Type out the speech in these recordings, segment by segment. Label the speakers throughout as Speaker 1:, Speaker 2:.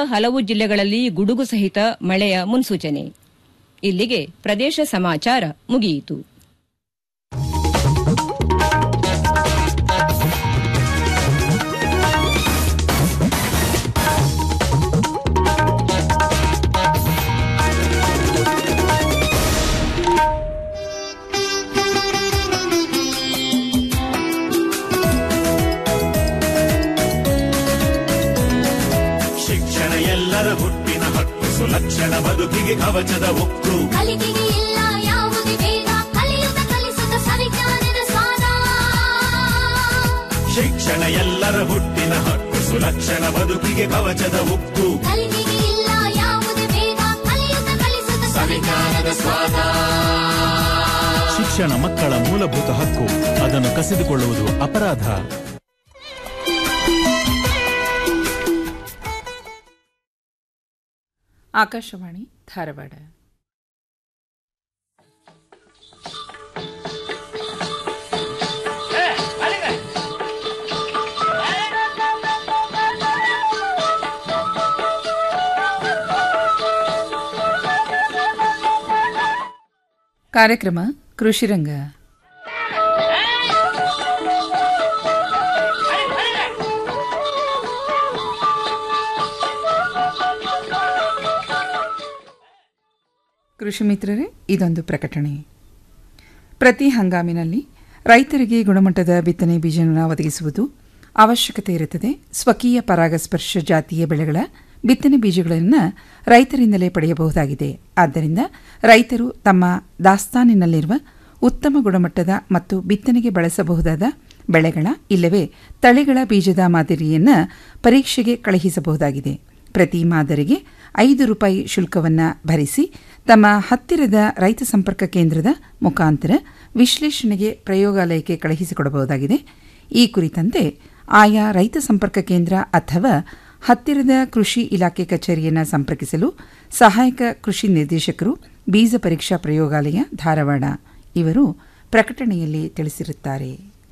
Speaker 1: ಹಲವು ಜಿಲ್ಲೆಗಳಲ್ಲಿ ಗುಡುಗು ಸಹಿತ ಮಳೆಯ ಮುನ್ಸೂಚನೆ ಇಲ್ಲಿಗೆ ಪ್ರದೇಶ ಸಮಾಚಾರ ಮುಗಿಯಿತು
Speaker 2: ಶಿಕ್ಷಣ ಎಲ್ಲರ ಹುಟ್ಟಿನ ಹಕ್ಕು ಸುಲಕ್ಷಣ ಬದುಕಿಗೆ ಕವಚದ ಉಕ್ಕು
Speaker 3: ಕಲಿಕೆಗೆ ಇಲ್ಲ ಯಾವುದೇ ಭೇದ ಕಲಿಯುತ್ತ ಕಲಿಸುತ್ತ ಸವಿಜ್ಞಾನದ ಸ್ವಾದ
Speaker 2: ಶಿಕ್ಷಣ ಎಲ್ಲರ ಹುಟ್ಟಿನ ಹಕ್ಕು ಸುಲಕ್ಷಣ ಬದುಕಿಗೆ ಕವಚದ ಉಕ್ಕು
Speaker 3: ಕಲಿಕೆಗೆ ಇಲ್ಲ ಯಾವುದೇ ಭೇದ ಕಲಿಯುತ್ತ ಕಲಿಸುತ್ತ
Speaker 2: ಸವಿಜ್ಞಾನದ ಸ್ವಾದ
Speaker 4: ಶಿಕ್ಷಣ ಮಕ್ಕಳ ಮೂಲಭೂತ ಹಕ್ಕು ಅದನ್ನು ಕಸಿದುಕೊಳ್ಳುವುದು ಅಪರಾಧ
Speaker 5: ಆಕಾಶವಾಣಿ ಧಾರವಾಡ ಕಾರ್ಯಕ್ರಮ ಕೃಷಿರಂಗ ಕೃಷಿ ಮಿತ್ರರೇ ಇದೊಂದು ಪ್ರಕಟಣೆ ಪ್ರತಿ ಹಂಗಾಮಿನಲ್ಲಿ ರೈತರಿಗೆ ಗುಣಮಟ್ಟದ ಬಿತ್ತನೆ ಬೀಜವನ್ನು ಒದಗಿಸುವುದು ಅವಶ್ಯಕತೆ ಇರುತ್ತದೆ ಸ್ವಕೀಯ ಪರಾಗಸ್ಪರ್ಶ ಜಾತಿಯ ಬೆಳೆಗಳ ಬಿತ್ತನೆ ಬೀಜಗಳನ್ನು ರೈತರಿಂದಲೇ ಪಡೆಯಬಹುದಾಗಿದೆ ಆದ್ದರಿಂದ ರೈತರು ತಮ್ಮ ದಾಸ್ತಾನಿನಲ್ಲಿರುವ ಉತ್ತಮ ಗುಣಮಟ್ಟದ ಮತ್ತು ಬಿತ್ತನೆಗೆ ಬಳಸಬಹುದಾದ ಬೆಳೆಗಳ ಇಲ್ಲವೇ ತಳಿಗಳ ಬೀಜದ ಮಾದರಿಯನ್ನು ಪರೀಕ್ಷೆಗೆ ಕಳುಹಿಸಬಹುದಾಗಿದೆ ಪ್ರತಿ ಮಾದರಿಗೆ ಐದು ರೂಪಾಯಿ ಶುಲ್ಕವನ್ನು ಭರಿಸಿ ತಮ್ಮ ಹತ್ತಿರದ ರೈತ ಸಂಪರ್ಕ ಕೇಂದ್ರದ ಮುಖಾಂತರ ವಿಶ್ಲೇಷಣೆಗೆ ಪ್ರಯೋಗಾಲಯಕ್ಕೆ ಕಳುಹಿಸಿಕೊಡಬಹುದಾಗಿದೆ ಈ ಕುರಿತಂತೆ ಆಯಾ ರೈತ ಸಂಪರ್ಕ ಕೇಂದ್ರ ಅಥವಾ ಹತ್ತಿರದ ಕೃಷಿ ಇಲಾಖೆ ಕಚೇರಿಯನ್ನು ಸಂಪರ್ಕಿಸಲು ಸಹಾಯಕ ಕೃಷಿ ನಿರ್ದೇಶಕರು ಬೀಜ ಪರೀಕ್ಷಾ ಪ್ರಯೋಗಾಲಯ ಧಾರವಾಡ ಇವರು ಪ್ರಕಟಣೆಯಲ್ಲಿ ತಿಳಿಸಿರುತ್ತಾರೆ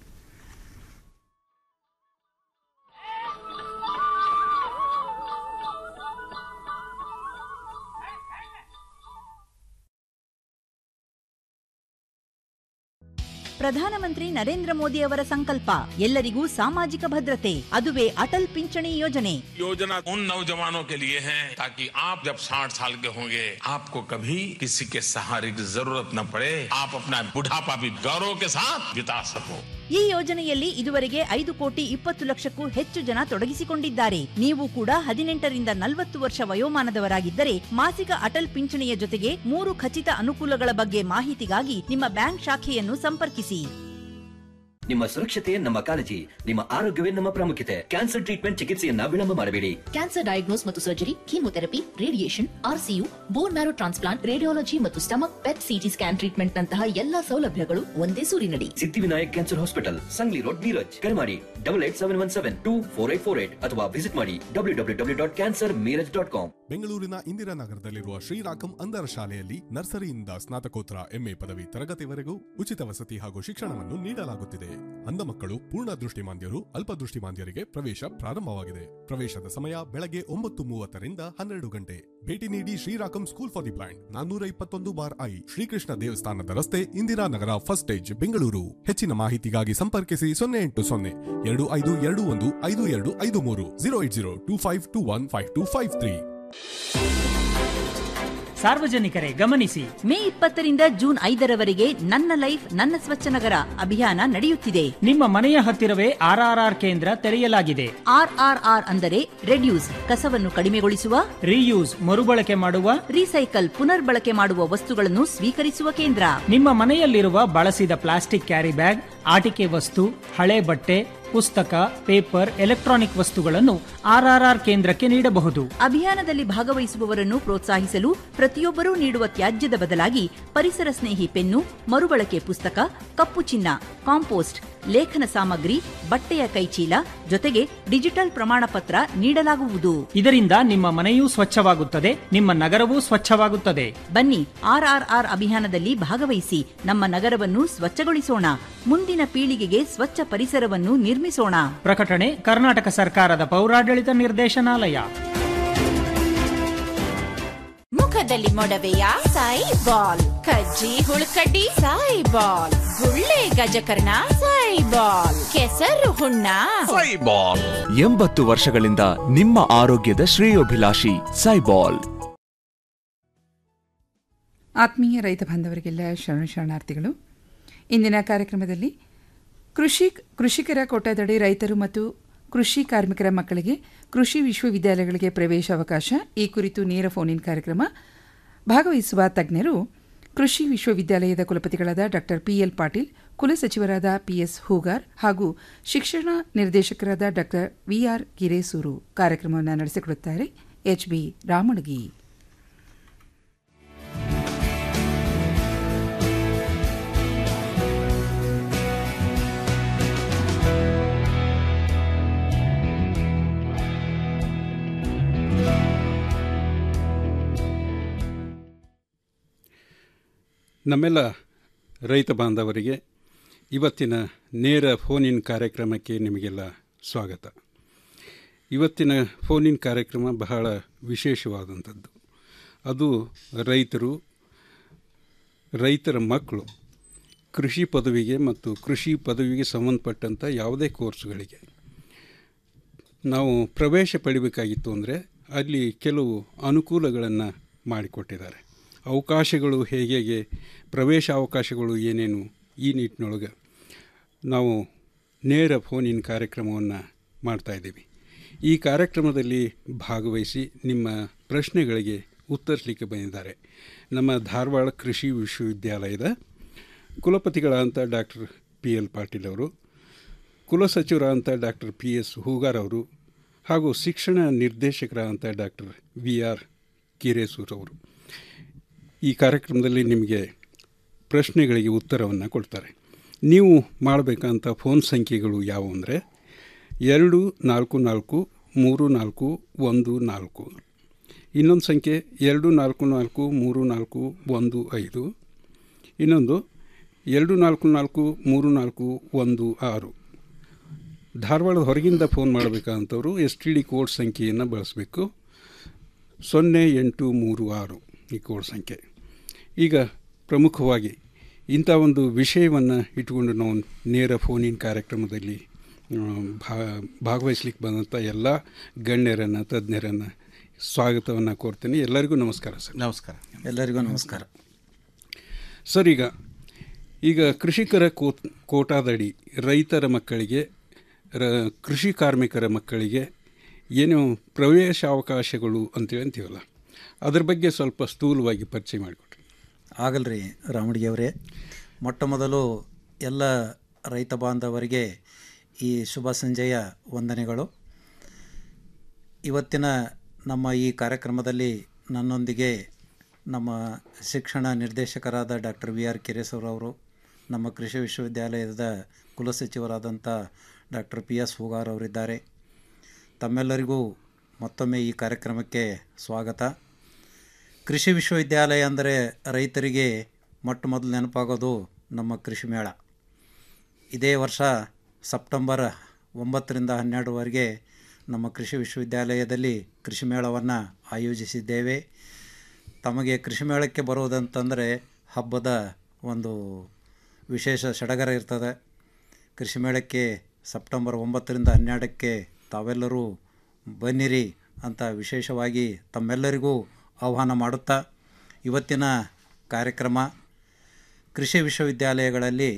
Speaker 6: ಪ್ರಧಾನಮಂತ್ರಿ ನರೇಂದ್ರ ಮೋದಿ ಅವರ ಸಂಕಲ್ಪ ಎಲ್ಲರಿಗೂ ಸಾಮಾಜಿಕ ಭದ್ರತೆ ಅದುವೇ ಅಟಲ್ ಪಿಂಚಣಿ ಯೋಜನೆ
Speaker 7: योजना उन नौजवानों के लिए है ताकि आप जब 60 साल के होंगे आपको कभी किसी के सहारे की जरूरत न पड़े आप अपना बुढ़ापा भी गौरव के साथ बिता सको
Speaker 6: ಈ ಯೋಜನೆಯಲ್ಲಿ ಇದುವರೆಗೆ ಐದು ಕೋಟಿ ಇಪ್ಪತ್ತು ಲಕ್ಷಕ್ಕೂ ಹೆಚ್ಚು ಜನ ತೊಡಗಿಸಿಕೊಂಡಿದ್ದಾರೆ ನೀವು ಕೂಡ ಹದಿನೆಂಟರಿಂದ ನಲವತ್ತು ವರ್ಷ ವಯೋಮಾನದವರಾಗಿದ್ದರೆ ಮಾಸಿಕ ಅಟಲ್ ಪಿಂಚಣಿಯ ಜೊತೆಗೆ ಮೂರು ಖಚಿತ ಅನುಕೂಲಗಳ ಬಗ್ಗೆ ಮಾಹಿತಿಗಾಗಿ ನಿಮ್ಮ ಬ್ಯಾಂಕ್ ಶಾಖೆಯನ್ನು ಸಂಪರ್ಕಿಸಿ
Speaker 8: ನಿಮ್ಮ ಸುರಕ್ಷತೆ ನಮ್ಮ ಕಾಳಜಿ ನಿಮ್ಮ ಆರೋಗ್ಯವೇ ನಮ್ಮ ಪ್ರಾಮುಖ್ಯತೆ ಕ್ಯಾನ್ಸರ್ ಟ್ರೀಟ್ಮೆಂಟ್ ಚಿಕಿತ್ಸೆಯನ್ನ ವಿಳಂಬ ಮಾಡಬೇಡಿ
Speaker 9: ಕ್ಯಾನ್ಸರ್ ಡಯಾಗ್ನೋಸ್ ಮತ್ತು surgery chemotherapy radiation RCU bone marrow transplant radiology ಮತ್ತು stomach PET CT scan treatment ನಂತಹ ಎಲ್ಲಾ ಸೌಲಭ್ಯಗಳು ಒಂದೇ ಸೂರಿನಡಿ
Speaker 8: Siddhivinayak cancer hospital Sangli road Miraj ಕರೆ ಮಾಡಿ double eight seven one seven two four eight four eight ಅಥವಾ ವಿಸಿಟ್ ಮಾಡಿ W W W dot cancer Miraj dot com
Speaker 10: ಬೆಂಗಳೂರಿನ ಇಂದಿರಾನಗರದಲ್ಲಿರುವ ಶ್ರೀರಾಕಂ ಅಂಧರ ಶಾಲೆಯಲ್ಲಿ ನರ್ಸರಿಯಿಂದ ಸ್ನಾತಕೋತ್ತರ ಎಂಎ ಪದವಿ ತರಗತಿವರೆಗೂ ಉಚಿತ ವಸತಿ ಹಾಗೂ ಶಿಕ್ಷಣವನ್ನು ನೀಡಲಾಗುತ್ತಿದೆ ಅಂಧ ಮಕ್ಕಳು ಪೂರ್ಣ ದೃಷ್ಟಿಮಾಂದ್ಯರು ಅಲ್ಪ ದೃಷ್ಟಿಮಾಂದ್ಯರಿಗೆ ಪ್ರವೇಶ ಪ್ರಾರಂಭವಾಗಿದೆ ಪ್ರವೇಶದ ಸಮಯ ಬೆಳಗ್ಗೆ ಒಂಬತ್ತು ಮೂವತ್ತರಿಂದ ಹನ್ನೆರಡು ಗಂಟೆ ಭೇಟಿ ನೀಡಿ ಶ್ರೀರಾಕಂ ಸ್ಕೂಲ್ ಫಾರ್ ದಿ ಬ್ಲೈಂಡ್ ನಾನ್ನೂರ ಇಪ್ಪತ್ತೊಂದು ಬಾರ್ ಐ ಶ್ರೀಕೃಷ್ಣ ದೇವಸ್ಥಾನದ ರಸ್ತೆ ಇಂದಿರಾನಗರ ಫಸ್ಟ್ ಸ್ಟೇಜ್ ಬೆಂಗಳೂರು ಹೆಚ್ಚಿನ ಮಾಹಿತಿಗಾಗಿ ಸಂಪರ್ಕಿಸಿ ಸೊನ್ನೆ ಎಂಟು ಸೊನ್ನೆ ಎರಡು ಐದು ಎರಡು ಒಂದು ಐದು ಎರಡು ಐದು ಮೂರು zero eight zero two five two one five two five three
Speaker 11: ಸಾರ್ವಜನಿಕರೇ ಗಮನಿಸಿ
Speaker 6: ಮೇ ಇಪ್ಪತ್ತರಿಂದ ಜೂನ್ ಐದರವರೆಗೆ ನನ್ನ ಲೈಫ್ ನನ್ನ ಸ್ವಚ್ಛ ನಗರ ಅಭಿಯಾನ ನಡೆಯುತ್ತಿದೆ
Speaker 11: ನಿಮ್ಮ ಮನೆಯ ಹತ್ತಿರವೇ ಆರ್ಆರ್ಆರ್ ಕೇಂದ್ರ ತೆರೆಯಲಾಗಿದೆ
Speaker 6: ಆರ್ಆರ್ಆರ್ ಅಂದರೆ ರೆಡ್ಯೂಸ್ ಕಸವನ್ನು ಕಡಿಮೆಗೊಳಿಸುವ
Speaker 11: ರೀಯೂಸ್ ಮರುಬಳಕೆ ಮಾಡುವ
Speaker 6: ರೀಸೈಕಲ್ ಪುನರ್ಬಳಕೆ ಮಾಡುವ ವಸ್ತುಗಳನ್ನು ಸ್ವೀಕರಿಸುವ ಕೇಂದ್ರ
Speaker 11: ನಿಮ್ಮ ಮನೆಯಲ್ಲಿರುವ ಬಳಸಿದ ಪ್ಲಾಸ್ಟಿಕ್ ಕ್ಯಾರಿ ಬ್ಯಾಗ್ ಆಟಿಕೆ ವಸ್ತು ಹಳೆ ಬಟ್ಟೆ ಪುಸ್ತಕ ಪೇಪರ್ ಎಲೆಕ್ಟ್ರಾನಿಕ್ ವಸ್ತುಗಳನ್ನು ಆರ್ಆರ್ಆರ್ ಕೇಂದ್ರಕ್ಕೆ ನೀಡಬಹುದು
Speaker 6: ಅಭಿಯಾನದಲ್ಲಿ ಭಾಗವಹಿಸುವವರನ್ನು ಪ್ರೋತ್ಸಾಹಿಸಲು ಪ್ರತಿಯೊಬ್ಬರೂ ನೀಡುವ ತ್ಯಾಜ್ಯದ ಬದಲಾಗಿ ಪರಿಸರ ಸ್ನೇಹಿ ಪೆನ್ನು ಮರುಬಳಕೆ ಪುಸ್ತಕ ಕಪ್ಪು ಚಿನ್ನ ಕಾಂಪೋಸ್ಟ್ ಲೇಖನ ಸಾಮಗ್ರಿ ಬಟ್ಟೆಯ ಕೈಚೀಲ ಜೊತೆಗೆ ಡಿಜಿಟಲ್ ಪ್ರಮಾಣ ಪತ್ರ ನೀಡಲಾಗುವುದು
Speaker 11: ಇದರಿಂದ ನಿಮ್ಮ ಮನೆಯೂ ಸ್ವಚ್ಛವಾಗುತ್ತದೆ ನಿಮ್ಮ ನಗರವೂ ಸ್ವಚ್ಛವಾಗುತ್ತದೆ
Speaker 6: ಬನ್ನಿ ಆರ್ಆರ್ಆರ್ ಅಭಿಯಾನದಲ್ಲಿ ಭಾಗವಹಿಸಿ ನಮ್ಮ ನಗರವನ್ನು ಸ್ವಚ್ಛಗೊಳಿಸೋಣ ಮುಂದಿನ ಪೀಳಿಗೆಗೆ ಸ್ವಚ್ಛ ಪರಿಸರವನ್ನು ನಿರ್ಮಿಸೋಣ
Speaker 11: ಪ್ರಕಟಣೆ ಕರ್ನಾಟಕ ಸರ್ಕಾರದ ಪೌರಾಡಳಿತ ನಿರ್ದೇಶನಾಲಯ
Speaker 12: ಮುಖದಲ್ಲಿ ಮೊಡವೆಯ ಸಾಯಿ ಬಾಲ್ ಕಜ್ಜಿ ಹುಳುಕಡ್ಡಿ ಸಾಯಿ ಬಾಲ್ ಗುಳ್ಳೆ ಗಜಕರ್ಣ ಸಾಯಿ ಬಾಲ್ ಕೆಸರು ಹುಣ್ಣ
Speaker 13: ಸೈಬಾಲ್ ಎಂಬತ್ತು ವರ್ಷಗಳಿಂದ ನಿಮ್ಮ ಆರೋಗ್ಯದ ಶ್ರೇಯೋಭಿಲಾಷಿ ಸೈಬಾಲ್
Speaker 5: ಆತ್ಮೀಯ ರೈತ ಬಾಂಧವರಿಗೆಲ್ಲ ಶರಣ ಶರಣಾರ್ಥಿಗಳು ಇಂದಿನ ಕಾರ್ಯಕ್ರಮದಲ್ಲಿ ಕೃಷಿ ಕೃಷಿಕರ ಕೋಟಾದಡಿ ರೈತರು ಮತ್ತು ಕೃಷಿ ಕಾರ್ಮಿಕರ ಮಕ್ಕಳಿಗೆ ಕೃಷಿ ವಿಶ್ವವಿದ್ಯಾಲಯಗಳಿಗೆ ಪ್ರವೇಶ ಅವಕಾಶ ಈ ಕುರಿತು ನೇರ ಫೋನ್ ಇನ್ ಕಾರ್ಯಕ್ರಮ ಭಾಗವಹಿಸುವ ತಜ್ಞರು ಕೃಷಿ ವಿಶ್ವವಿದ್ಯಾಲಯದ ಕುಲಪತಿಗಳಾದ ಡಾ ಪಿಎಲ್ ಪಾಟೀಲ್ ಕುಲಸಚಿವರಾದ ಪಿಎಸ್ ಹೂಗಾರ್ ಹಾಗೂ ಶಿಕ್ಷಣ ನಿರ್ದೇಶಕರಾದ ಡಾ ವಿಆರ್ ಕಿರೇಸೂರು ಕಾರ್ಯಕ್ರಮವನ್ನು ನಡೆಸಿಕೊಡುತ್ತಾರೆ ಎಚ್ಬಿ ರಾಮಣಗಿ
Speaker 14: ನಮ್ಮೆಲ್ಲ ರೈತ ಬಾಂಧವರಿಗೆ ಇವತ್ತಿನ ನೇರ ಫೋನ್ ಇನ್ ಕಾರ್ಯಕ್ರಮಕ್ಕೆ ನಿಮಗೆಲ್ಲ ಸ್ವಾಗತ ಇವತ್ತಿನ ಫೋನ್ ಇನ್ ಕಾರ್ಯಕ್ರಮ ಬಹಳ ವಿಶೇಷವಾದಂಥದ್ದು ಅದು ರೈತರು ರೈತರ ಮಕ್ಕಳು ಕೃಷಿ ಪದವಿಗೆ ಮತ್ತು ಕೃಷಿ ಪದವಿಗೆ ಸಂಬಂಧಪಟ್ಟಂಥ ಯಾವುದೇ ಕೋರ್ಸ್ಗಳಿಗೆ ನಾವು ಪ್ರವೇಶ ಪಡಿಬೇಕಾಗಿತ್ತು ಅಂದರೆ ಅಲ್ಲಿ ಕೆಲವು ಅನುಕೂಲಗಳನ್ನು ಮಾಡಿಕೊಟ್ಟಿದ್ದಾರೆ ಅವಕಾಶಗಳು ಹೇಗೆ ಹೇಗೆ ಪ್ರವೇಶ ಅವಕಾಶಗಳು ಏನೇನು ಈ ನಿಟ್ಟಿನೊಳಗೆ ನಾವು ನೇರ ಫೋನಿನ ಕಾರ್ಯಕ್ರಮವನ್ನು ಮಾಡ್ತಾಯಿದ್ದೀವಿ ಈ ಕಾರ್ಯಕ್ರಮದಲ್ಲಿ ಭಾಗವಹಿಸಿ ನಿಮ್ಮ ಪ್ರಶ್ನೆಗಳಿಗೆ ಉತ್ತರಿಸಲಿಕ್ಕೆ ಬಂದಿದ್ದಾರೆ ನಮ್ಮ ಧಾರವಾಡ ಕೃಷಿ ವಿಶ್ವವಿದ್ಯಾಲಯದ ಕುಲಪತಿಗಳಾದಂಥ ಡಾಕ್ಟರ್ ಪಿ ಎಲ್ ಪಾಟೀಲ್ ಅವರು ಕುಲಸಚಿವರಾದಂಥ ಡಾಕ್ಟರ್ ಪಿ ಎಸ್ ಹೂಗಾರ್ ಅವರು ಹಾಗೂ ಶಿಕ್ಷಣ ನಿರ್ದೇಶಕರಾದಂಥ ಡಾಕ್ಟರ್ ವಿ ಆರ್ ಕಿರೇಸೂರ್ ಅವರು ಈ ಕಾರ್ಯಕ್ರಮದಲ್ಲಿ ನಿಮಗೆ ಪ್ರಶ್ನೆಗಳಿಗೆ ಉತ್ತರವನ್ನು ಕೊಡ್ತಾರೆ ನೀವು ಮಾಡಬೇಕಂತ ಫೋನ್ ಸಂಖ್ಯೆಗಳು ಯಾವುವು ಅಂದರೆ ಎರಡು ನಾಲ್ಕು ನಾಲ್ಕು ಮೂರು ನಾಲ್ಕು ಒಂದು ನಾಲ್ಕು ಇನ್ನೊಂದು ಸಂಖ್ಯೆ ಎರಡು ನಾಲ್ಕು ನಾಲ್ಕು ಮೂರು ನಾಲ್ಕು ಒಂದು ಐದು ಇನ್ನೊಂದು ಎರಡು ನಾಲ್ಕು ನಾಲ್ಕು ಮೂರು ನಾಲ್ಕು ಒಂದು ಆರು ಧಾರವಾಡದ ಹೊರಗಿಂದ ಫೋನ್ ಮಾಡಬೇಕಂತವರು ಎಸ್ ಟಿ ಡಿ ಕೋಡ್ ಸಂಖ್ಯೆಯನ್ನು ಬಳಸಬೇಕು ಸೊನ್ನೆ ಎಂಟು ಮೂರು ಆರು ಈ ಕೋಡ್ ಸಂಖ್ಯೆ ಈಗ ಪ್ರಮುಖವಾಗಿ ಇಂಥ ಒಂದು ವಿಷಯವನ್ನು ಇಟ್ಕೊಂಡು ನಾವು ನೇರ ಫೋನಿನ ಕಾರ್ಯಕ್ರಮದಲ್ಲಿ ಭಾ ಭಾಗವಹಿಸ್ಲಿಕ್ಕೆ ಬಂದಂಥ ಎಲ್ಲ ಗಣ್ಯರನ್ನು ತಜ್ಞರನ್ನು ಸ್ವಾಗತವನ್ನು ಕೋರ್ತೀನಿ ಎಲ್ಲರಿಗೂ ನಮಸ್ಕಾರ ಸರ್
Speaker 15: ನಮಸ್ಕಾರ ಎಲ್ಲರಿಗೂ ನಮಸ್ಕಾರ
Speaker 14: ಸರ್ ಈಗ ಈಗ ಕೃಷಿಕರ ಕೋಟ್ ಕೋಟಾದಡಿ ರೈತರ ಮಕ್ಕಳಿಗೆ ರ ಕೃಷಿ ಕಾರ್ಮಿಕರ ಮಕ್ಕಳಿಗೆ ಏನು ಪ್ರವೇಶ ಅವಕಾಶಗಳು ಅಂತೇಳಿ ಅಂತೀವಲ್ಲ ಅದ್ರ ಬಗ್ಗೆ ಸ್ವಲ್ಪ ಸ್ಥೂಲವಾಗಿ ಪರಿಚಯ ಮಾಡಿಕೊಟ್ರಿ
Speaker 15: ಆಗಲ್ರಿ ರಾಮಡಿಯವರೇ ಮೊಟ್ಟ ಮೊದಲು ಎಲ್ಲ ರೈತ ಬಾಂಧವರಿಗೆ ಈ ಶುಭ ಸಂಜೆಯ ವಂದನೆಗಳು ಇವತ್ತಿನ ನಮ್ಮ ಈ ಕಾರ್ಯಕ್ರಮದಲ್ಲಿ ನನ್ನೊಂದಿಗೆ ನಮ್ಮ ಶಿಕ್ಷಣ ನಿರ್ದೇಶಕರಾದ ಡಾಕ್ಟರ್ ವಿ ಆರ್ ಕಿರೇಸೂರವರು ನಮ್ಮ ಕೃಷಿ ವಿಶ್ವವಿದ್ಯಾಲಯದ ಕುಲಸಚಿವರಾದಂಥ ಡಾಕ್ಟರ್ ಪಿ ಎಸ್ ಹೂಗಾರ್ ಅವರಿದ್ದಾರೆ ತಮ್ಮೆಲ್ಲರಿಗೂ ಮತ್ತೊಮ್ಮೆ ಈ ಕಾರ್ಯಕ್ರಮಕ್ಕೆ ಸ್ವಾಗತ ಕೃಷಿ ವಿಶ್ವವಿದ್ಯಾಲಯ ಅಂದರೆ ರೈತರಿಗೆ ಮೊಟ್ಟ ಮೊದಲು ನೆನಪಾಗೋದು ನಮ್ಮ ಕೃಷಿ ಮೇಳ ಇದೇ ವರ್ಷ ಸೆಪ್ಟೆಂಬರ್ ಒಂಬತ್ತರಿಂದ ಹನ್ನೆರಡರವರೆಗೆ ನಮ್ಮ ಕೃಷಿ ವಿಶ್ವವಿದ್ಯಾಲಯದಲ್ಲಿ ಕೃಷಿ ಮೇಳವನ್ನು ಆಯೋಜಿಸಿದ್ದೇವೆ ತಮಗೆ ಕೃಷಿ ಮೇಳಕ್ಕೆ ಬರುವುದಂತಂದರೆ ಹಬ್ಬದ ಒಂದು ವಿಶೇಷ ಸಡಗರ ಇರ್ತದೆ ಕೃಷಿ ಮೇಳಕ್ಕೆ ಸೆಪ್ಟೆಂಬರ್ ಒಂಬತ್ತರಿಂದ ಹನ್ನೆರಡಕ್ಕೆ ತಾವೆಲ್ಲರೂ ಬನ್ನಿರಿ ಅಂತ ವಿಶೇಷವಾಗಿ ತಮ್ಮೆಲ್ಲರಿಗೂ ಆಹ್ವಾನ ಮಾಡುತ್ತಾ ಇವತ್ತಿನ ಕಾರ್ಯಕ್ರಮ ಕೃಷಿ ವಿಶ್ವವಿದ್ಯಾಲಯಗಳಲ್ಲಿ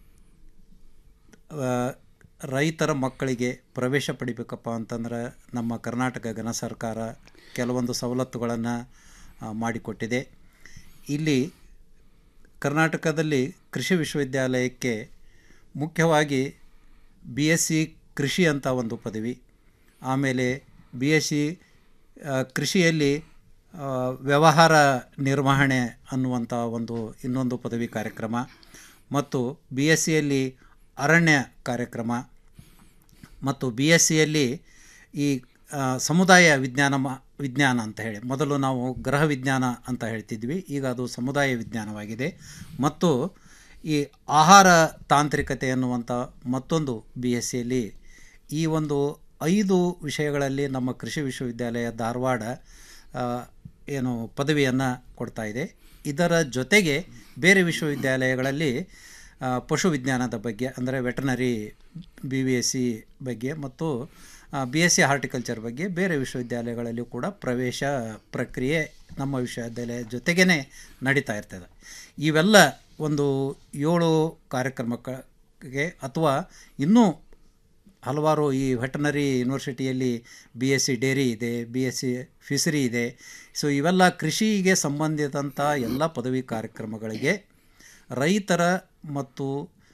Speaker 15: ಆ, ರೈತರ ಮಕ್ಕಳಿಗೆ ಪ್ರವೇಶ ಪಡಿಬೇಕಪ್ಪ ಅಂತಂದ್ರೆ ನಮ್ಮ ಕರ್ನಾಟಕ ಘನ ಸರ್ಕಾರ ಕೆಲವೊಂದು ಸವಲತ್ತುಗಳನ್ನು ಮಾಡಿಕೊಟ್ಟಿದೆ ಇಲ್ಲಿ ಕರ್ನಾಟಕದಲ್ಲಿ ಕೃಷಿ ವಿಶ್ವವಿದ್ಯಾಲಯಕ್ಕೆ ಮುಖ್ಯವಾಗಿ ಬಿ ಎಸ್ ಸಿ ಕೃಷಿ ಅಂತ ಒಂದು ಪದವಿ ಆಮೇಲೆ ಬಿ ಎಸ್ ಸಿ ಕೃಷಿಯಲ್ಲಿ ಆ, ವ್ಯವಹಾರ ನಿರ್ವಹಣೆ ಅನ್ನುವಂಥ ಒಂದು ಇನ್ನೊಂದು ಪದವಿ ಕಾರ್ಯಕ್ರಮ ಮತ್ತು ಬಿ ಎಸ್ ಸಿಯಲ್ಲಿ ಅರಣ್ಯ ಕಾರ್ಯಕ್ರಮ ಮತ್ತು ಬಿ ಎಸ್ ಸಿಯಲ್ಲಿ ಈ ಆ, ಸಮುದಾಯ ವಿಜ್ಞಾನ ಮ ವಿಜ್ಞಾನ ಅಂತ ಹೇಳಿ ಮೊದಲು ನಾವು ಗ್ರಹ ವಿಜ್ಞಾನ ಅಂತ ಹೇಳ್ತಿದ್ವಿ ಈಗ ಅದು ಸಮುದಾಯ ವಿಜ್ಞಾನವಾಗಿದೆ ಮತ್ತು ಈ ಆಹಾರ ತಾಂತ್ರಿಕತೆ ಅನ್ನುವಂಥ ಮತ್ತೊಂದು ಬಿ ಎಸ್ ಸಿಯಲ್ಲಿ ಈ ಒಂದು ಐದು ವಿಷಯಗಳಲ್ಲಿ ನಮ್ಮ ಕೃಷಿ ವಿಶ್ವವಿದ್ಯಾಲಯ ಧಾರವಾಡ ಆ, ಏನು ಪದವಿಯನ್ನು ಕೊಡ್ತಾ ಇದೆ ಇದರ ಜೊತೆಗೆ ಬೇರೆ ವಿಶ್ವವಿದ್ಯಾಲಯಗಳಲ್ಲಿ ಆ, ಪಶು ವಿಜ್ಞಾನದ ಬಗ್ಗೆ ಅಂದರೆ veterinary B V S C ಬಗ್ಗೆ ಮತ್ತು ಬಿ ಎಸ್ ಸಿ ಹಾರ್ಟಿಕಲ್ಚರ್ ಬಗ್ಗೆ ಬೇರೆ ವಿಶ್ವವಿದ್ಯಾಲಯಗಳಲ್ಲಿಯೂ ಕೂಡ ಪ್ರವೇಶ ಪ್ರಕ್ರಿಯೆ ನಮ್ಮ ವಿಶ್ವವಿದ್ಯಾಲಯ ಜೊತೆಗೇ ನಡೀತಾ ಇರ್ತದೆ ಇವೆಲ್ಲ ಒಂದು ಏಳು ಕಾರ್ಯಕ್ರಮಕ್ಕೆ ಅಥವಾ ಇನ್ನೂ ಹಲವಾರು ಈ ವೆಟನರಿ ಯೂನಿವರ್ಸಿಟಿಯಲ್ಲಿ ಬಿ ಎಸ್ ಸಿ ಡೇರಿ ಇದೆ ಬಿ ಎಸ್ ಸಿ ಫಿಶರಿ ಇದೆ ಸೊ ಇವೆಲ್ಲ ಕೃಷಿಗೆ ಸಂಬಂಧಿಸಿದಂಥ ಎಲ್ಲ ಪದವಿ ಕಾರ್ಯಕ್ರಮಗಳಿಗೆ ರೈತರ ಮತ್ತು